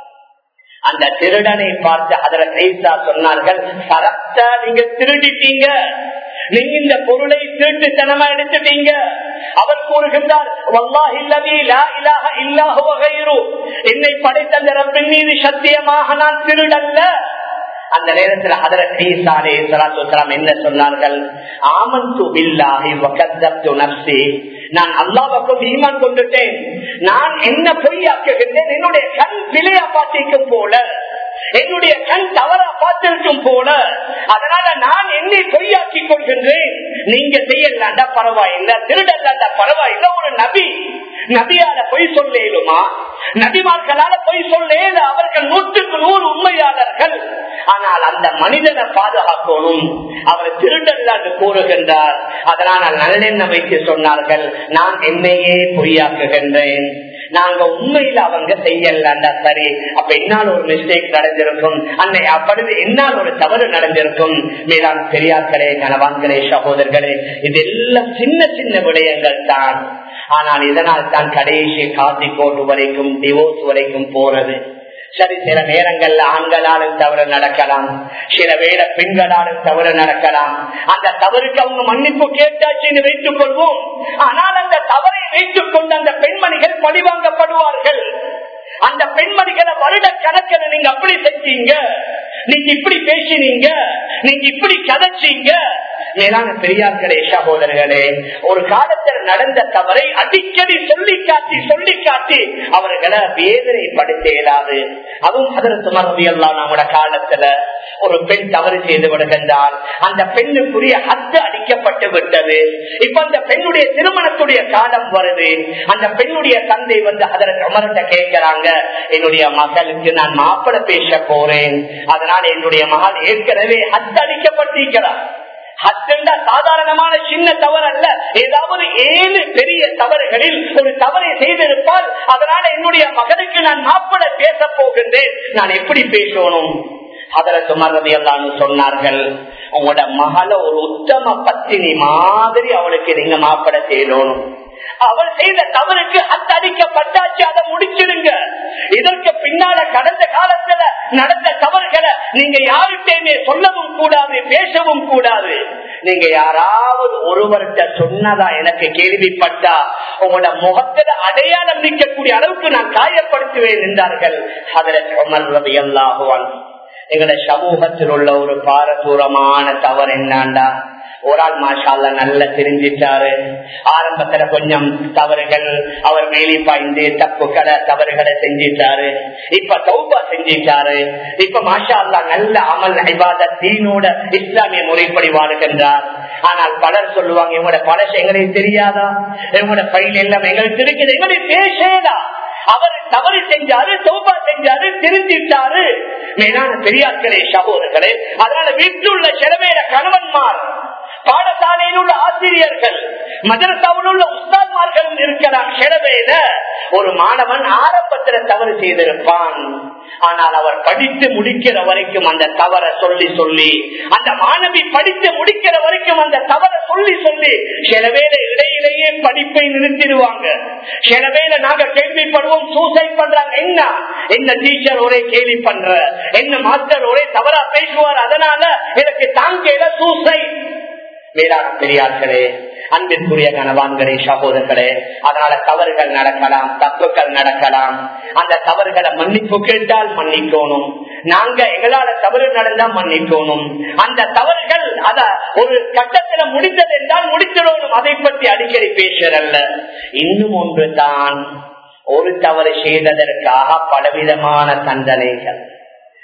அந்த திருடனை பார்த்து ஹதரத் ஈசா சொன்னார்கள் சரத்தா நீங்க திருடிட்டீங்க நீங்க இந்த பொருளை திருட்டுத்தனமா எடுத்துட்டீங்க அவர் கூறுகின்றார் "வல்லாஹி அல்லதீ லா இலாஹ இல்லா ஹுவ கைரு." என்னை படைத்த அந்த ரப்பின் மீது சத்தியமாக நான் திருடல்ல அந்த நேரத்தில் ஹதரத் ஈசா அலைஹி ஸலாத்து வஸலாம் என்ன சொன்னார்கள் ஆமன்து பில்லாஹி வ கத்தப்து நஃப்ஸி நான் அல்லாஹ்வுக்கு ஈமான் கொண்டுட்டேன் நான் என்ன பொய்யாக்குகின்றேன் என்னுடைய கண் பிழையா பார்த்திருக்கும் போல என்னுடைய கண் தவறா பார்த்திருக்கும் போல அதனால நான் என்னை பொய்யாக்கி கொள்கின்றேன் நீங்க செய்யலாண்டா பரவாயில்ல திருடல்லாண்டா பரவாயில்ல ஒரு நபி நபியால பொய் சொல்லேலுமா நபிமார்களால பொய் சொல்லேல அவர்கள் நூற்றுக்கு நூறு உண்மையாளர்கள் ஆனால் அந்த மனிதனை பாதுகாக்கணும் அவர் திருடல்லாண்டு கூறுகின்றார் அதனால் நல்லெண்ணம் வைத்து சொன்னார்கள் நான் என்னையே பொய்யாக்குகின்றேன் நாங்க உண்மையில அவங்க செய்யலண்டா சரி அப்ப என்னால் ஒரு மிஸ்டேக் நடந்திருக்கும் அன்னை அப்பொழுது என்னால் ஒரு தவறு நடந்திருக்கும் மேலாண் பெரியார்களே கணவான்களே சகோதரர்களே இதெல்லாம் சின்ன சின்ன விடயங்கள் தான் ஆனால் இதனால் தான் கடைசி காசி கோட்டு வரைக்கும் டிவோர்ஸ் வரைக்கும் போறது சரி சில நேரங்கள்ல ஆண்களாலும் தவறு நடக்கலாம் சில வேட பெண்களாலும் தவறு நடக்கலாம் அந்த தவறுக்கு அவங்க மன்னிப்பு கேட்டாச்சுன்னு வைத்துக் கொள்வோம் ஆனால் அந்த தவறை வைத்துக் கொண்டு அந்த பெண்மணிகள் பழிவாங்கப்படுவார்கள் அந்த பெண்மணிகளை வருட கணக்கில் நீங்க அப்படி செஞ்சீங்க நீங்க இப்படி பேசினீங்க நீங்க இப்படி கதைச்சீங்க மேலான பெரியார்களே சகோதரர்களே ஒரு காலத்தில் நடந்த தவறை அடிக்கடி சொல்லி காட்டி சொல்லி காட்டி அவர்களை வேதனைப்படுத்த இயலாது அதுவும் அதற்கு மறதி எல்லாம் நம்முடைய காலத்துல ஒரு பெண் தவறு செய்து விடுகின்றால் அந்த பெண்ணுக்குரிய ஹத்து அடிக்கப்பட்டு விட்டது இப்ப அந்த பெண்ணுடைய திருமணத்துடைய காலம் வருது அந்த பெண்ணுடைய தந்தை வந்து அதற்கு அமர்ந்த கேட்கிறாங்க என்னுடைய மகளுக்கு நான் மாப்பிள பேச போறேன் அதனால என்னுடைய மகள் ஏற்கனவே ஹத்து அடிக்கப்பட்டிருக்கிறார் ஹத்தெண்டா சாதாரணமான சின்ன தவறு அல்ல ஏதாவது ஏழு பெரிய தவறுகளில் ஒரு தவறை செய்திருப்பால் அதனால என்னுடைய மகனுக்கு நான் மாப்பிள பேச போகின்றேன் நான் எப்படி பேசணும் அதற்கு மறதியெல்லாம் சொன்னார்கள் உங்களோட மகள ஒரு உத்தம பத்தினி மாதிரி அவளுக்கு நீங்க மாப்பிட செய்யணும் அவள் செய்த தவறுக்கு அத்தடிக்கப்பட்டாச்சு அதை முடிச்சிடுங்க இதற்கு பின்னால கடந்த காலத்துல நடந்த தவறுகளை நீங்க யாருக்கையுமே சொல்லவும் கூடாது பேசவும் கூடாது நீங்க யாராவது ஒருவர்கிட்ட சொன்னதா எனக்கு கேள்விப்பட்டா உங்களோட முகத்துல அடையாளம் நிற்கக்கூடிய அளவுக்கு நான் காயப்படுத்துவேன் என்றார்கள் அதில் அமர் ரவி அல்லாஹுவான் எங்களோட சமூகத்தில் உள்ள ஒரு பாரதூரமான தவறு என்னாண்டா ஒரு ஆள் மாஷால நல்லா தெரிஞ்சிட்டாரு ஆரம்பத்துல கொஞ்சம் தவறுகள் அவர் மேலே பாய்ந்து தப்புக்களை தவறுகளை செஞ்சிட்டாரு இப்ப தௌபா செஞ்சிட்டாரு இப்ப மாஷா அல்லா நல்ல அமல் ஐவாத தீனோட இஸ்லாமிய முறைப்படி வாழுகின்றார் ஆனால் பலர் சொல்லுவாங்க இவங்களோட பழச எங்களுக்கு தெரியாதா இவங்களோட பயில் எல்லாம் எங்களுக்கு இருக்குது எங்களுக்கு பேசேதா அவர் தவறு செஞ்சாரு தௌபா செஞ்சாரு திருந்திட்டாரு மேலான பெரியார்களே சகோதரர்களே அதனால வீட்டில் உள்ள செலவேற கணவன்மார் பாடசாலையில் உள்ள ஆசிரியர்கள் மதரசாவில் உள்ள உஸ்தாத்மார்களும் இருக்கிறார் செலவேல ஒரு மாணவன் ஆரம்பத்துல தவறு செய்திருப்பான் ஆனால் அவர் படித்து முடிக்கிற வரைக்கும் அந்த தவற சொல்லி சொல்லி அந்த மாணவி படித்து முடிக்கிற வரைக்கும் அந்த தவற சொல்லி சொல்லி சில வேலை இடையிலேயே படிப்பை நிறுத்திடுவாங்க சில வேலை நாங்க கேள்விப்படுவோம் சூசைட் பண்றாங்க என்ன என்ன டீச்சர் ஒரே கேள்வி பண்ற என்ன மாஸ்டர் ஒரே தவறா பேசுவார் அதனால எனக்கு தாங்கல சூசைட் மேலான பெரியார்களே அன்பிற்குரிய கனவான்களே சகோதரர்களே அதனால தவறுகள் நடக்கலாம் தப்புக்கள் நடக்கலாம் அந்த தவறுகளை மன்னிப்பு கேட்டால் மன்னிக்கணும் நாங்க எங்களால தவறு நடந்தா மன்னிக்கணும் அந்த தவறுகள் அத ஒரு கட்டத்துல முடிந்தது என்றால் முடிச்சிடணும் அதை பற்றி அடிக்கடி பேசுறல்ல இன்னும் ஒன்று தான் ஒரு தவறு செய்ததற்காக பலவிதமான தண்டனைகள்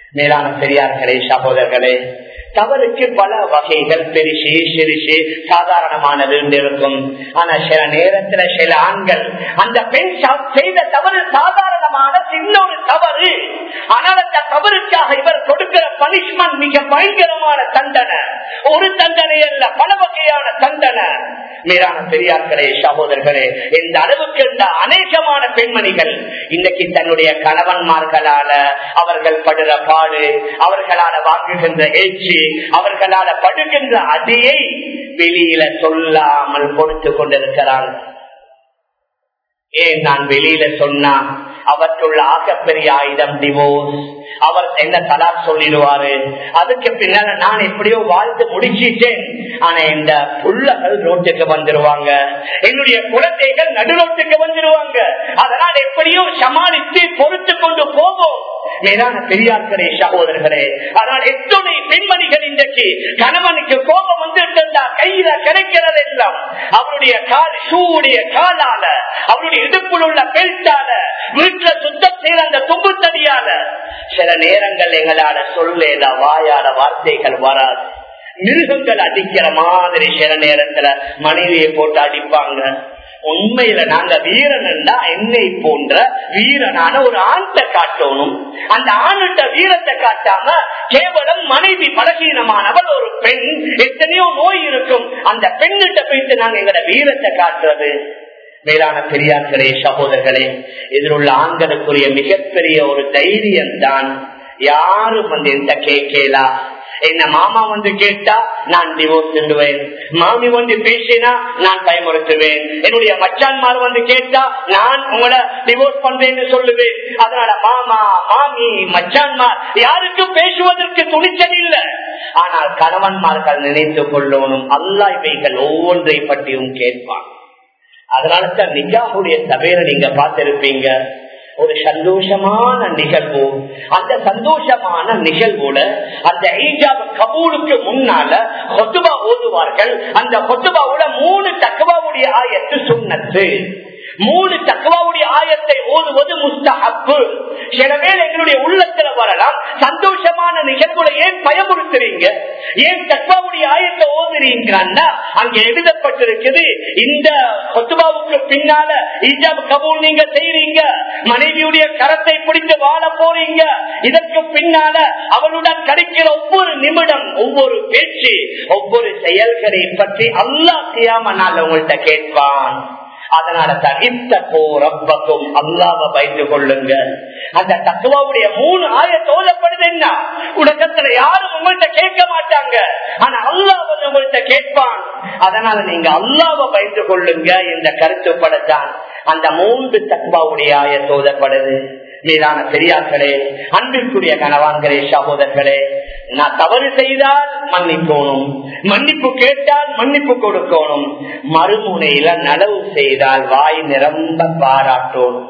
மேலான பெரியார்களே சகோதரர்களே தவறுக்கு பல வகைகள் பெருசு சிறுசு சாதாரணமானது இருக்கும் ஆனா சில நேரத்துல சில ஆண்கள் அந்த பெண் செய்த தவறு சாதாரணமான சின்ன ஒரு தவறு ஆனால் அந்த தவறுக்காக இவர் கொடுக்கிற பனிஷ்மெண்ட் மிக பயங்கரமான தண்டனை ஒரு தண்டனை அல்ல பல வகையான தண்டனை மேலான பெரியார்களே சகோதரர்களே இந்த அளவுக்கு இந்த அநேகமான பெண்மணிகள் இன்னைக்கு தன்னுடைய கணவன்மார்களால அவர்கள் படுற பாடு அவர்களால வாங்குகின்ற ஏச்சு அவர்களால படுகின்ற அதையை வெளியில சொல்லாமல் கொடுத்து கொண்டிருக்கிறார்கள் ஏன் நான் வெளியில சொன்னா அவற்றுள்ள ஆகப்பெரிய ஆயுதம் டிவோர்ஸ் அவர் என்ன தலா சொல்லிடுவாரு அதுக்கு பின்னால நான் எப்படியோ வாழ்ந்து முடிச்சிட்டேன் ஆனா இந்த புள்ளகள் ரோட்டுக்கு வந்துருவாங்க என்னுடைய குழந்தைகள் நடுரோட்டுக்கு வந்துருவாங்க அதனால் எப்படியோ சமாளித்து பொறுத்து கொண்டு போவோம் மேலான பெரியார்களே சகோதரர்களே ஆனால் எத்துணை பெண்மணிகள் இன்றைக்கு கணவனுக்கு கோபம் வந்து கையில கிடைக்கிறது எல்லாம் அவருடைய கால் ஷூடைய காலால அவருடைய இடுப்பில் உள்ள பெல்ட்டால வீட்டுல சுத்தம் செய்யற அந்த தும்பு தடியால சில நேரங்கள் எங்களால சொல்லேத வாயால வார்த்தைகள் வராது மிருகங்கள் அடிக்கிற மாதிரி சில நேரத்துல மனைவியை போட்டு அடிப்பாங்க உண்மையில நாங்க வீரன் என்னை போன்ற வீரனான ஒரு ஆண்ட காட்டணும் அந்த ஆணுட்ட வீரத்தை காட்டாம கேவலம் மனைவி பலகீனமானவள் ஒரு பெண் எத்தனையோ நோய் இருக்கும் அந்த பெண்ணிட்ட போயிட்டு நாங்க எங்களோட வீரத்தை காட்டுறது மேலான பெரியார்களே சகோதரர்களே இதில் உள்ள ஆண்களுக்குரிய மிகப்பெரிய ஒரு தைரியம் தான் யாரும் வந்து எந்த கேட்கலா என்ன மாமா வந்து கேட்டா நான் டிவோர்ஸ் செல்லுவேன் மாமி வந்து பேசினா நான் பயமுறுத்துவேன் என்னுடைய மச்சான்மார் வந்து கேட்டா நான் உங்களை டிவோர்ஸ் பண்றேன்னு சொல்லுவேன் அதனால மாமா மாமி மச்சான்மார் யாருக்கும் பேசுவதற்கு துணிச்சல் இல்லை ஆனால் கணவன்மார்கள் நினைத்துக் கொள்ளணும் அல்லா இவைகள் ஒவ்வொன்றை பற்றியும் கேட்பான் அதனால தான் நிஜாவுடைய சபையில நீங்க பார்த்திருப்பீங்க ஒரு சந்தோஷமான நிகழ்வு அந்த சந்தோஷமான நிகழ்வோட அந்த ஈஜாப் கபூலுக்கு முன்னால கொத்துபா ஓதுவார்கள் அந்த கொத்துபாவோட மூணு தக்குவாவுடைய ஆயத்து சுண்ணத்து மூணு தக்குவாவுடைய ஆயத்தை ஓதுவது முஸ்தஹப்பு சில வேளை எங்களுடைய உள்ளத்துல வரலாம் சந்தோஷமான நிகழ்வுல ஏன் பயமுறுத்துறீங்க ஏன் தக்குவாவுடைய ஆயத்தை ஓதுறீங்கன்னா அங்க எழுதப்பட்டிருக்குது இந்த கொத்துபாவுக்கு பின்னால ஈஜாப் கபூல் நீங்க செய்றீங்க மனைவியுடைய கரத்தை பிடித்து வாழ போறீங்க இதற்கு பின்னால அவளுடன் கிடைக்கிற ஒவ்வொரு நிமிடம் ஒவ்வொரு பேச்சு ஒவ்வொரு செயல்களை பற்றி அல்லா செய்யாம நான் உங்கள்கிட்ட கேட்பான் அதனால தனித்தப்போ ரப்பக்கும் அல்லாம பயந்து கொள்ளுங்க அந்த தத்துவாவுடைய மூணு ஆய தோதப்படுது என்ன உலகத்துல யாரும் உங்கள்கிட்ட கேட்க மாட்டாங்க ஆனா அல்லாஹ் வந்து உங்கள்கிட்ட கேட்பான் அதனால நீங்க அல்லாவ பயந்து கொள்ளுங்க இந்த கருத்துப்படத்தான் அந்த மூன்று தத்வாவுடைய ஆய தோதப்படுது மீதான பெரியார்களே அன்பிற்குரிய கணவான்களே சகோதரர்களே நான் தவறு செய்தால் மன்னிக்கணும் மன்னிப்பு கேட்டால் மன்னிப்பு கொடுக்கணும் மறுமுனையில நலவு செய்தால் வாய் நிரம்ப பாராட்டணும்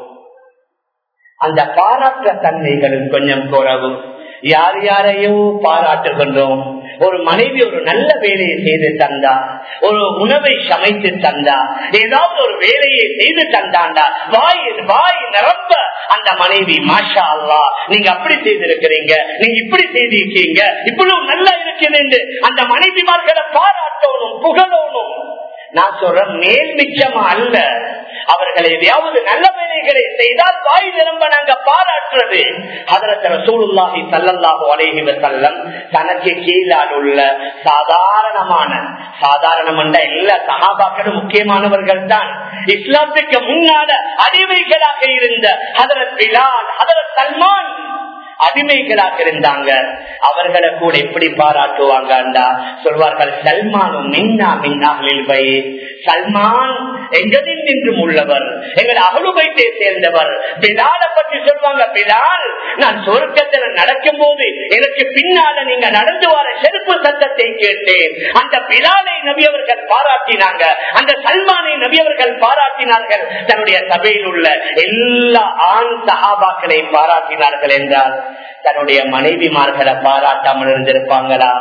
அந்த பாராட்ட தன்மைகளும் கொஞ்சம் குறவு யார் யாரையோ பாராட்டுகின்றோம் ஒரு மனைவி ஒரு நல்ல வேலையை செய்து தந்தா ஒரு உணவை சமைத்து தந்தா ஏதாவது ஒரு வேலையை செய்து தந்தாண்டா வாய் வாய் நிரம்ப அந்த மனைவி மாஷா அல்லா நீங்க அப்படி செய்திருக்கிறீங்க நீங்க இப்படி செய்திருக்கீங்க இவ்வளவு நல்லா இருக்குது என்று அந்த மனைவிமார்களை பாராட்டணும் புகழணும் நான் சொல்றேன் மேல் மிச்சமா அல்ல அவர்கள் எதையாவது நல்ல வேலைகளை செய்தால் வாய் நிரம்ப நாங்க பாராட்டுறது அதற்கு சூழ்நாகி சல்லல்லாஹு அலைஹி வசல்லம் தனக்கு கீழால் உள்ள சாதாரணமான சாதாரணம் என்ற எல்லா சகாபாக்களும் முக்கியமானவர்கள் தான் இஸ்லாத்துக்கு முன்னால அடிமைகளாக இருந்த ஹதரத் பிலால் ஹதரத் சல்மான் அடிமைகளாக இருந்தாங்க அவர்களை கூட எப்படி பாராட்டுவாங்கண்டா சொல்வார்கள் சல்மானும் மின்னா மின்னாகளில் வை சல்மான் எங்களில் நின்றும் உள்ளவர் எங்கள் அகலுபைத்தை சேர்ந்தவர் பிலால பற்றி சொல்லுவாங்க பிலால் நான் சொர்க்கத்தில் நடக்கும் போது எனக்கு பின்னால நீங்க நடந்து வர செருப்பு சத்தத்தை கேட்டேன் அந்த பிலாலை நபியவர்கள் பாராட்டினாங்க அந்த சல்மானை நபியவர்கள் பாராட்டினார்கள் தன்னுடைய சபையில் உள்ள எல்லா ஆண் சகாபாக்களை பாராட்டினார்கள் என்றால் தன்னுடைய மனைவிமார்களை பாராட்டாமல் இருந்திருப்பாங்களா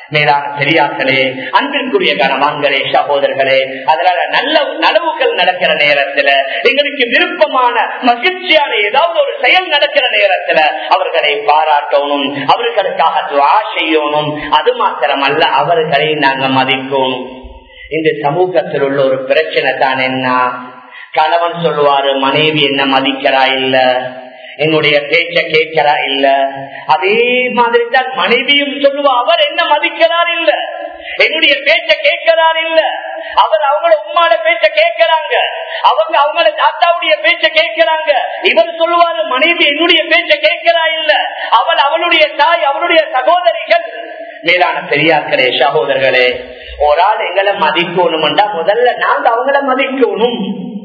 மேலான பெரியார்களே அன்பிற்குரிய கணவான்களே சகோதரர்களே அதனால நல்ல நலவுகள் நடக்கிற நேரத்துல எங்களுக்கு விருப்பமான மகிழ்ச்சியான ஏதாவது ஒரு செயல் நடக்கிற நேரத்துல அவர்களை பாராட்டணும் அவர்களுக்காக துவா செய்யணும் அது மாத்திரமல்ல அவர்களை நாங்க மதிக்கணும் இந்த சமூகத்தில் உள்ள ஒரு பிரச்சனை தான் என்ன கணவன் சொல்லுவாரு மனைவி என்ன மதிக்கிறா இல்ல என்னுடைய பேச்ச கேட்கிறா இல்ல அதே மாதிரி தான் மனைவியும் சொல்லுவா அவர் என்ன மதிக்கிறார் இல்ல என்னுடைய பேச்ச கேட்கிறார் இல்ல அவர் அவங்கள உம்மாட பேச்ச கேட்கிறாங்க அவங்க அவங்கள தாத்தாவுடைய பேச்ச கேட்கிறாங்க இவர் சொல்லுவாரு மனைவி என்னுடைய பேச்ச கேட்கிறா இல்ல அவள் அவளுடைய தாய் அவளுடைய சகோதரிகள் மேலான பெரியார்களே சகோதரர்களே ஒரு ஆள் எங்களை மதிக்கணும்டா முதல்ல நாங்க அவங்கள மதிக்கணும்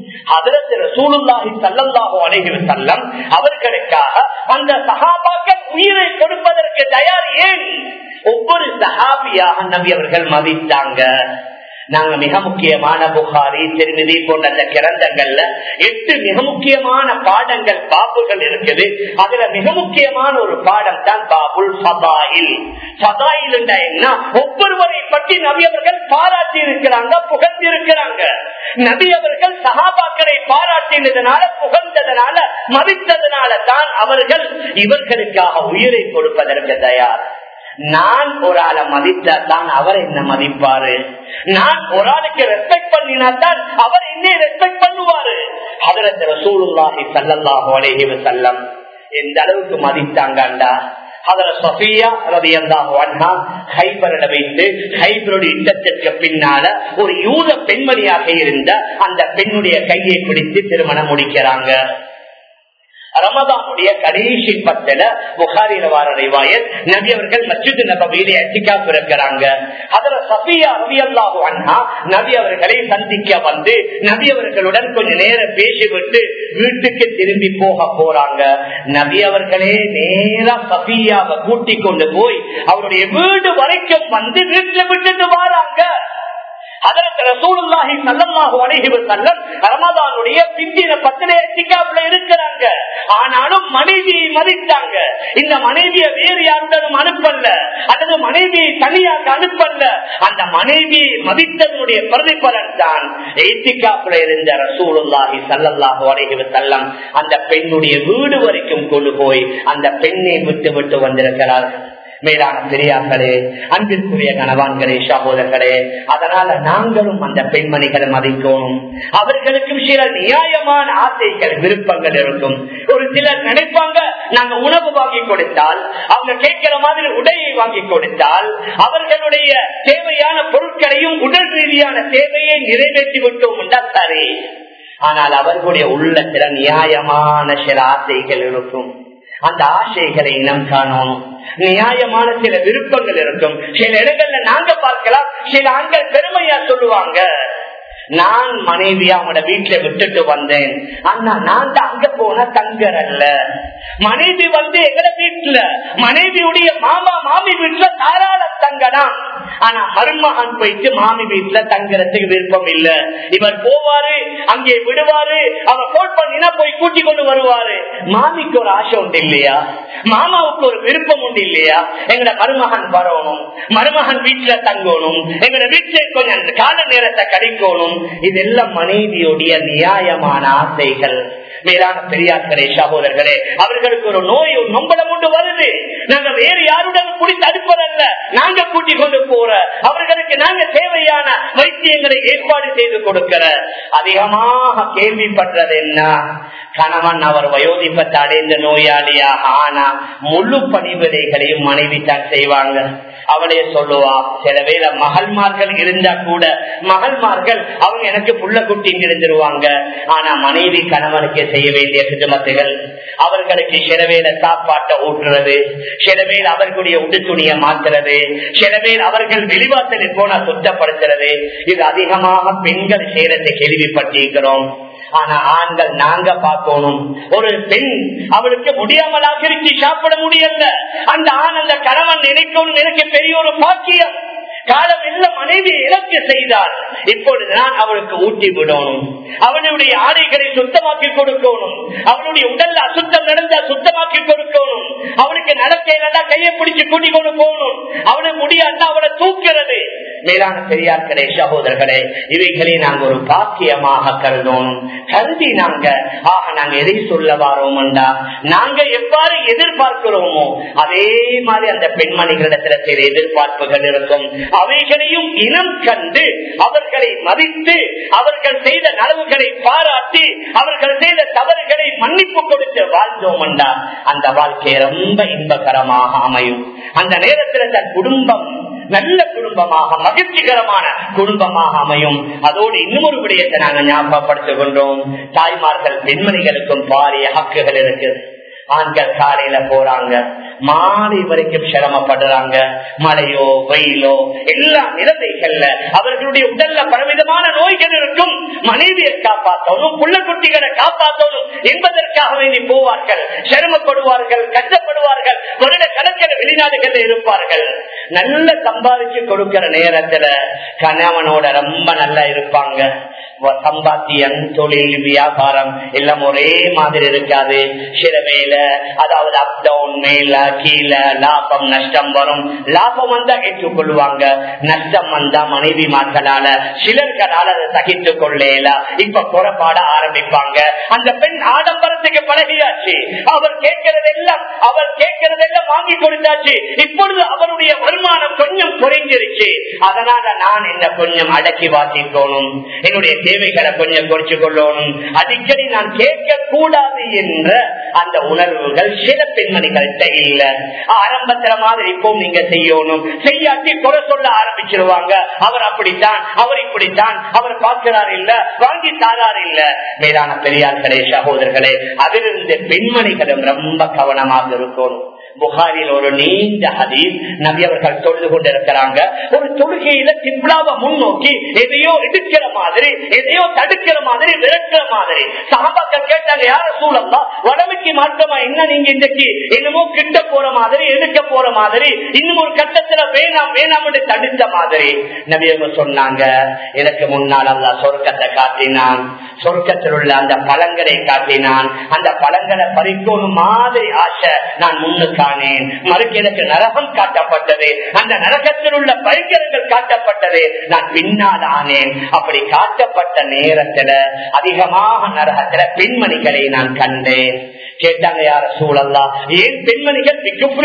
அவர்களுக்காக அந்த சகாபாக்கள் உயிரை கொடுப்பதற்கு தயார் ஏன் ஒவ்வொரு சகாபியாக நபி அவர்கள் மதித்தாங்க நாங்க மிக முக்கியமான புகாரி திருமதி போன்ற அந்த கிரந்தங்கள்ல எட்டு மிக முக்கியமான பாடங்கள் பாப்புகள் இருக்குது அதுல மிக முக்கியமான ஒரு பாடம் தான் பாபுல் சபாயில் சபாயில் என்ன ஒவ்வொருவரை பற்றி நபி அவர்கள் பாராட்டி இருக்கிறாங்க புகழ்ந்து இருக்கிறாங்க நபி அவர்கள் சகாபாக்களை பாராட்டினதுனால புகழ்ந்ததனால மதித்ததனால தான் அவர்கள் இவர்களுக்காக உயிரை கொடுப்பதற்கு தயார் நான் ஒரு ஆளை மதித்தா தான் அவர் என்ன மதிப்பாரு நான் ஒரு ஆளுக்கு ரெஸ்பெக்ட் பண்ணினா தான் அவர் என்ன ரெஸ்பெக்ட் பண்ணுவாரு அதற்கு ரசூலுல்லாஹி சல்லல்லாஹு அலைஹி வஸல்லம் எந்த அளவுக்கு மதித்தாங்கண்டா அதுல சஃபியா ரவி ஹைபரிட வைத்து ஹைபருடைய யுத்தத்திற்கு பின்னால ஒரு யூத பெண்மணியாக இருந்த அந்த பெண்ணுடைய கையை பிடித்து திருமணம் முடிக்கிறாங்க ரமதானுடைய கடைசி பத்துல புகாரில வார ரிவாயத் நபி அவர்கள் மஸ்ஜித் நபவியிலே அட்டிக்கா பிறக்கிறாங்க அதுல சபியா ரவி அல்லாஹு அண்ணா நபி அவர்களை சந்திக்க வந்து நபி அவர்களுடன் கொஞ்ச நேரம் பேசிவிட்டு வீட்டுக்கு திரும்பி போக போறாங்க நபி அவர்களே நேரா சபியாவை கூட்டிக் கொண்டு போய் அவருடைய வீடு வரைக்கும் வந்து வீட்டுல விட்டுட்டு வராங்க இருக்கிறாங்க ஆனாலும் மனைவியை மதித்தாங்க இந்த மனைவியை வேறு யாருடனும் அனுப்பல்ல அல்லது மனைவியை தனியாக அனுப்பல்ல அந்த மனைவியை மதித்ததனுடைய பிரதிபலன் தான் எய்திகாப்புல இருந்த ரசூலுல்லாஹி சல்லல்லாஹு அலைஹி வஸல்லம் அந்த பெண்ணுடைய வீடு வரைக்கும் கொண்டு போய் அந்த பெண்ணை விட்டு விட்டு வந்திருக்கிறார்கள் மேலான பெரியார்களே அன்பிற்குரிய கணவான்களே சகோதரர்களே அதனால நாங்களும் அந்த பெண்மணிகளை மதிக்கணும் அவர்களுக்கும் சில நியாயமான ஆசைகள் விருப்பங்கள் இருக்கும் ஒரு சிலர் நினைப்பாங்க நாங்க உணவு வாங்கி கொடுத்தால் அவங்க கேட்கிற மாதிரி உடையை வாங்கி கொடுத்தால் அவர்களுடைய தேவையான பொருட்களையும் உடல் ரீதியான தேவையை நிறைவேற்றி விட்டோம் என்றால் சரி ஆனால் அவர்களுடைய உள்ளத்துல நியாயமான சில ஆசைகள் இருக்கும் அந்த ஆசைகளை இனம் காணணும் நியாயமான சில விருப்பங்கள் இருக்கும் சில இடங்கள்ல நாங்க பார்க்கலாம் சில ஆண்கள் பெருமையா சொல்லுவாங்க நான் மனைவியா அவனோட வீட்டுல விட்டுட்டு வந்தேன் அண்ணா நான் தான் அங்க போன தங்கர் அல்ல மனைவி வந்து எங்கட வீட்டுல மனைவியுடைய மாமா மாமி வீட்டுல தாராள தங்கலாம் ஆனா மருமகன் போயிட்டு மாமி வீட்டுல தங்குறதுக்கு விருப்பம் இல்ல இவர் போவாரு அங்கே விடுவாரு அவர் கோட் பண்ணினா போய் கூட்டி கொண்டு வருவாரு மாமிக்கு ஒரு ஆசை உண்டு இல்லையா மாமாவுக்கு ஒரு விருப்பம் உண்டு இல்லையா எங்கட மருமகன் வரணும் மருமகன் வீட்டுல தங்கணும் எங்கட வீட்டுல கொஞ்சம் கால நேரத்தை கழிக்கணும் இதெல்லாம் மனைவியுடைய நியாயமான ஆசைகள் மேலான பெரியார்களே சகோதரர்களே அவர்களுக்கு ஒரு நோய் ஒரு நொம்பலம் ஒன்று வருது நாங்க வேறு யாருடன் குடி தடுப்பதல்ல நாங்க கூட்டிக் கொண்டு போற அவர்களுக்கு நாங்க தேவையான வைத்தியங்களை ஏற்பாடு செய்து கொடுக்கிற அதிகமாக கேள்விப்பட்டது என்ன கணவன் அவர் வயோதிப்பத்தை அடைந்த நோயாளியாக ஆனா முழு பணிவிடைகளையும் மனைவி தான் செய்வாங்க அவளே சொல்லுவா சில வேளை மகள்மார்கள் இருந்தா கூட மகள்மார்கள் அவங்க எனக்கு புள்ள குட்டிங்க இருந்துருவாங்க ஆனா மனைவி கணவனுக்கு செய்ய வேண்டிய சிதமத்துகள் அவர்களுக்கு சிலவேல சாப்பாட்டை ஊட்டுறது சிலவேல் அவர்களுடைய உடுத்துணியை மாற்றுறது சிலவேல் அவர்கள் வெளிவாசலில் போனா சுத்தப்படுத்துறது இது அதிகமாக பெண்கள் செய்யறதை கேள்விப்பட்டிருக்கிறோம் ஆனா ஆண்கள் நாங்க பார்க்கணும் ஒரு பெண் அவளுக்கு முடியாமலாக இருக்கு சாப்பிட முடியல அந்த ஆண் அந்த கணவன் நினைக்கணும் எனக்கு பெரிய ஒரு பாக்கியம் காலம் எல்லாம் மனைவி இலக்கு செய்தார் இப்பொழுது நான் அவளுக்கு ஊட்டி விடணும் அவனுடைய ஆடைகளை சுத்தமாக்கி கொடுக்கணும் அவனுடைய உடல்ல அசுத்தம் நடந்தா சுத்தமாக்கி கொடுக்கணும் அவனுக்கு நடக்கையில கையை பிடிச்சு கூட்டி கொண்டு போகணும் அவனுக்கு முடியாட்டா அவனை தூக்கிறது மேலான பெரியார்களே சகோதரர்களே இவைகளை நாங்கள் ஒரு பாக்கியமாக கருதணும் கருதி நாங்க ஆக நாங்க எதை சொல்ல வாரோம்டா நாங்க எவ்வாறு எதிர்பார்க்கிறோமோ அதே மாதிரி அந்த பெண்மணிகளிடத்துல சில எதிர்பார்ப்புகள் இருக்கும் அவைகளையும் இனம் கண்டு அவர்களை மதித்து அவர்கள் செய்த நலவுகளை பாராட்டி அவர்கள் செய்த தவறுகளை மன்னிப்பு கொடுத்து வாழ்ந்தோம்டா அந்த வாழ்க்கை ரொம்ப இன்பகரமாக அமையும் அந்த நேரத்தில் தன் குடும்பம் நல்ல குடும்பமாக மகிழ்ச்சிகரமான குடும்பமாக அமையும் அதோடு இன்னும் ஒரு விடயத்தை நாங்கள் ஞாபகப்படுத்திக் கொண்டோம் தாய்மார்கள் பெண்மணிகளுக்கும் பாரிய ஹக்குகள் இருக்குது ஆண்கள் காலையில போறாங்க மாலை வரைக்கும் சிரமப்படுறாங்க மழையோ வெயிலோ எல்லா நிலைமைகள்ல அவர்களுடைய உடல்ல பலவிதமான நோய்கள் இருக்கும் மனைவியை காப்பாற்றணும் புள்ள குட்டிகளை காப்பாற்றணும் என்பதற்காக வேண்டி போவார்கள் சிரமப்படுவார்கள் கஷ்டப்படுவார்கள் வருட கணக்கில் வெளிநாடுகளில் இருப்பார்கள் நல்ல சம்பாதிச்சு கொடுக்கிற நேரத்துல கணவனோட ரொம்ப நல்லா இருப்பாங்க சம்பாத்தியம் தொழில் வியாபாரம் எல்லாம் ஒரே மாதிரி இருக்காது சில மேல அதாவது அப் டவுன் மேல கீழே லாபம் நஷ்டம் வரும் லாபம் வந்தா ஏற்றுக்கொள்வாங்க நஷ்டம் வந்தா மனைவி மார்களால சிலர்களால் அதை சகித்துக் கொள்ளல இப்ப புறப்பாட ஆரம்பிப்பாங்க அந்த பெண் ஆடம்பரத்துக்கு பழகியாச்சு அவர் கேட்கறதெல்லாம் அவர் கேட்கறதெல்லாம் வாங்கி கொடுத்தாச்சு இப்பொழுது அவருடைய வருமானம் கொஞ்சம் குறைஞ்சிருச்சு அதனால நான் என்ன கொஞ்சம் அடக்கி வாசிக்கணும் என்னுடைய தேவைகளை கொஞ்சம் குறைச்சு கொள்ளணும் அடிக்கடி நான் கேட்க கூடாது என்ற அந்த உணர்வுகள் சில பெண்மணிகள்கிட்ட இல்ல ஆரம்பத்துல மாதிரி இப்போ நீங்க செய்யணும் செய்யாட்டி குறை சொல்ல ஆரம்பிச்சிருவாங்க அவர் அப்படித்தான் அவர் இப்படித்தான் அவர் பார்க்கிறார் இல்ல வாங்கி தாரார் இல்ல மேலான பெரியார்களே சகோதரர்களே அதிலிருந்து பெண்மணிகளும் ரொம்ப கவனமாக இருக்கணும் புகாரில் ஒரு நீண்ட ஹதீஸ் நபி அவர்கள் தொழுது கொண்டிருக்கிறாங்க ஒரு தொழுகையில திப்லாவை முன்னோக்கி எதையோ எடுக்கிற மாதிரி எதையோ தடுக்கிற மாதிரி விரட்டுற மாதிரி சகாபாக்கள் கேட்டாங்க யார சூழல்லா வடமைக்கு மாற்றமா என்ன நீங்க இன்றைக்கு என்னமோ கிட்ட போற மாதிரி எடுக்க போற மாதிரி இன்னும் ஒரு கட்டத்துல வேணாம் வேணாம் தடுத்த மாதிரி நபி அவங்க சொன்னாங்க எனக்கு முன்னால் அல்ல சொர்க்கத்தை காட்டினான் சொர்க்கத்தில் உள்ள அந்த பழங்களை காட்டினான் அந்த பழங்களை பறிக்கணும் மாதிரி ஆசை நான் முன்னுக்கு காணேன் மறுக்கு எனக்கு நரகம் காட்டப்பட்டது அந்த நரகத்தில் உள்ள பரிகரங்கள் காட்டப்பட்டது நான் பின்னால் ஆனேன் அப்படி காட்டப்பட்ட நேரத்துல அதிகமாக நரகத்துல பெண்மணிகளை நான் கண்டேன் கேட்டாங்க யார சூழல்லா ஏன் பெண்மணிகள்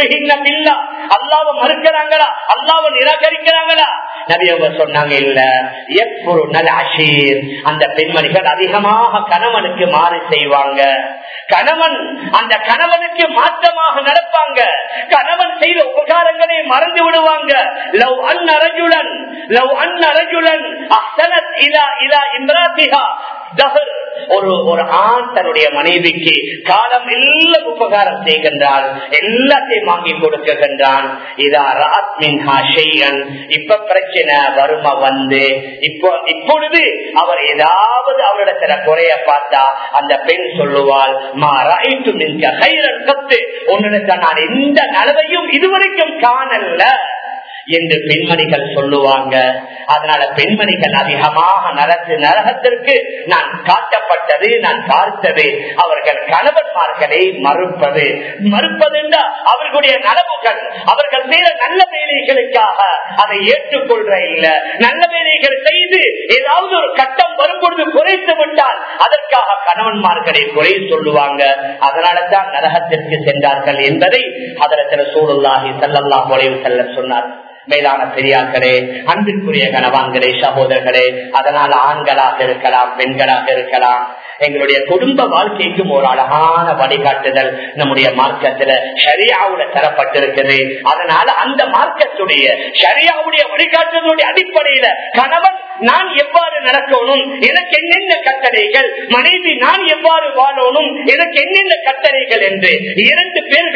அல்லாவ மறுக்கிறாங்களா அல்லாவ நிராகரிக்கிறாங்களா நபியவங்க சொன்னாங்க இல்ல எப்பொரு நல் அஷீர் அந்த பெண்மணிகள் அதிகமாக கணவனுக்கு மாறு செய்வாங்க கணவன் அந்த கணவனுக்கு மாற்றமாக நடப்பாங்க கணவன் செய்த உபகாரங்களை மறந்து விடுவாங்க லவ் அன்னரஜுலன் லவ் அன்னரஜுலன் அஹ்சனத் இலா இலா இம்ராத்திஹா தஹர் ஒரு ஒரு ஆண் தன்னுடைய மனைவிக்கு காலம் எல்லாம் உபகாரம் செய்கின்றான் எல்லாத்தையும் வாங்கி கொடுக்கின்றான் இதா ராத்மின் இப்ப பிரச்சனை வரும வந்து இப்போ இப்பொழுது அவர் ஏதாவது அவரிடத்துல குறைய பார்த்தா அந்த பெண் சொல்லுவாள் மா ரைட்டு மின்க கைரன் கத்து உன்னிடத்த நான் எந்த நலவையும் இதுவரைக்கும் காணல என்று பெண்மணிகள் சொல்லுவாங்க அதனால பெண்மணிகள் அதிகமாக நரகு நரகத்திற்கு நான் காட்டப்பட்டது நான் பார்த்தது அவர்கள் கணவன்மார்களை மறுப்பது மறுப்பது என்றால் அவர்களுடைய நலவுகள் அவர்கள் செய்த நல்ல வேலைகளுக்காக அதை ஏற்றுக்கொள்ற இல்ல நல்ல வேலைகள் செய்து ஏதாவது ஒரு கட்டம் வரும்பொழுது குறைத்து விட்டால் அதற்காக கணவன்மார்களை குறை சொல்லுவாங்க அதனால தான் நரகத்திற்கு சென்றார்கள் என்பதை அதற்கு சூழலாகி செல்லல்லா குறைவு செல்ல சொன்னார் மேலான பெரியார்களே அன்பிற்குரிய கணவான்களே சகோதரர்களே அதனால் ஆண்களாக இருக்கலாம் பெண்களாக இருக்கலாம் எங்களுடைய குடும்ப வாழ்க்கைக்கும் ஒரு அழகான வழிகாட்டுதல் நம்முடைய மார்க்கத்துல ஷரியாவுல தரப்பட்டிருக்குது அதனால அந்த மார்க்கத்துடைய ஷரியாவுடைய வழிகாட்டுதலுடைய அடிப்படையில கணவன் நான் எவ்வாறு நடக்கணும் எனக்கு என்னென்ன கட்டளைகள் மனைவி நான் எவ்வாறு வாழணும் எனக்கு என்னென்ன கட்டளைகள் என்று இரண்டு பேர்களும்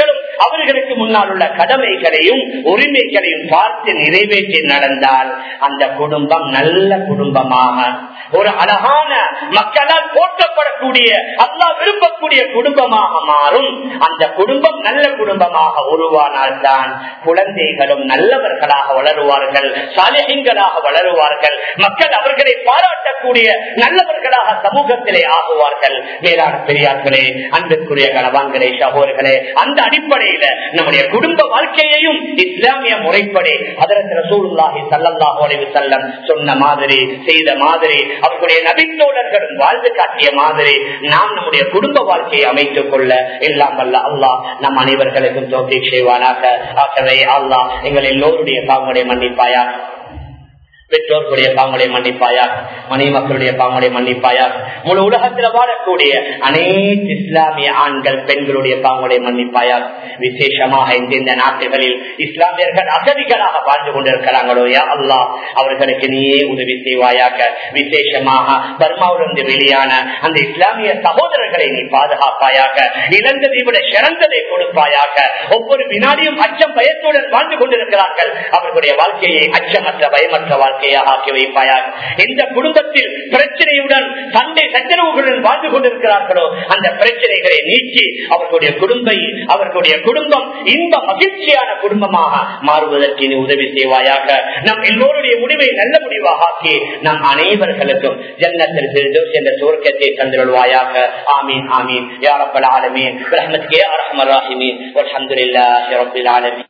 அவர்களுக்கு முன்னால் உள்ள கடமைகளையும் உரிமைகளையும் பார்த்து நிறைவேற்றி நடந்தால் அந்த குடும்பம் நல்ல குடும்பமாக ஒரு அழகான மக்களால் போற்றப்படக்கூடிய அல்லா விரும்பக்கூடிய குடும்பமாக மாறும் அந்த குடும்பம் நல்ல குடும்பமாக உருவானால்தான் குழந்தைகளும் நல்லவர்களாக வளருவார்கள் சாலைகளாக வளருவார்கள் மக்கள் அவர்களை பாராட்டக்கூடிய நல்லவர்களாக சமூகத்திலே ஆகுவார்கள் மேலான பெரியார்களே அன்பிற்குரிய கணவான்களே சகோதரர்களே அந்த அடிப்படையில நம்முடைய குடும்ப வாழ்க்கையையும் இஸ்லாமிய முறைப்படி அதற்கு ரசூலுல்லாஹி ஸல்லல்லாஹு அலைஹி வஸல்லம் சொன்ன மாதிரி செய்த மாதிரி அவர்களுடைய நபித்தோழர்களும் வாழ்ந்து காட்டிய மாதிரி நாம் நம்முடைய குடும்ப வாழ்க்கையை அமைத்துக் கொள்ள எல்லாம் வல்ல அல்லாஹ் நம் அனைவர்களுக்கும் தோல்வி செய்வானாக ஆகவே அல்லாஹ் எங்கள் எல்லோருடைய பாவங்களை மன்னிப்பாயாக பெற்றோர்களுடைய பாவங்களை மன்னிப்பாயா மனைவி மக்களுடைய பாவங்களை மன்னிப்பாயா முழு உலகத்தில் வாழக்கூடிய அனைத்து இஸ்லாமிய ஆண்கள் பெண்களுடைய பாவங்களை மன்னிப்பாயா விசேஷமாக இந்த நாட்டுகளில் இஸ்லாமியர்கள் அகதிகளாக வாழ்ந்து கொண்டிருக்கிறாங்களோ யா அல்லாஹ் அவர்களுக்கு நீயே உதவி செய்வாயாக விசேஷமாக பர்மாவிலிருந்து வெளியான அந்த இஸ்லாமிய சகோதரர்களை நீ பாதுகாப்பாயாக இழந்ததை விட சிறந்ததை கொடுப்பாயாக ஒவ்வொரு வினாடியும் அச்சம் பயத்துடன் வாழ்ந்து கொண்டிருக்கிறார்கள் அவர்களுடைய வாழ்க்கையை அச்சமற்ற பயமற்ற வாழ்க்கை வாழ்க்கையாக ஆக்கி வைப்பாயாக எந்த குடும்பத்தில் பிரச்சனையுடன் சண்டை சச்சரவுகளுடன் வாழ்ந்து கொண்டிருக்கிறார்களோ அந்த பிரச்சனைகளை நீக்கி அவர்களுடைய குடும்பை அவர்களுடைய குடும்பம் இன்ப மகிழ்ச்சியான குடும்பமாக மாறுவதற்கு நீ உதவி செய்வாயாக நம் எல்லோருடைய முடிவை நல்ல முடிவாக ஆக்கி நம் அனைவர்களுக்கும் ஜன்னத்தில் பிரிதோஸ் என்ற சுவர்க்கத்தை தந்திருவாயாக ஆமீன் ஆமீன் யாரப்பல் ஆலமீன் ரஹமத் கே அரஹமர் ராஹிமீன் அல்ஹம்துலில்லாஹி ரப்பில் ஆலமீன்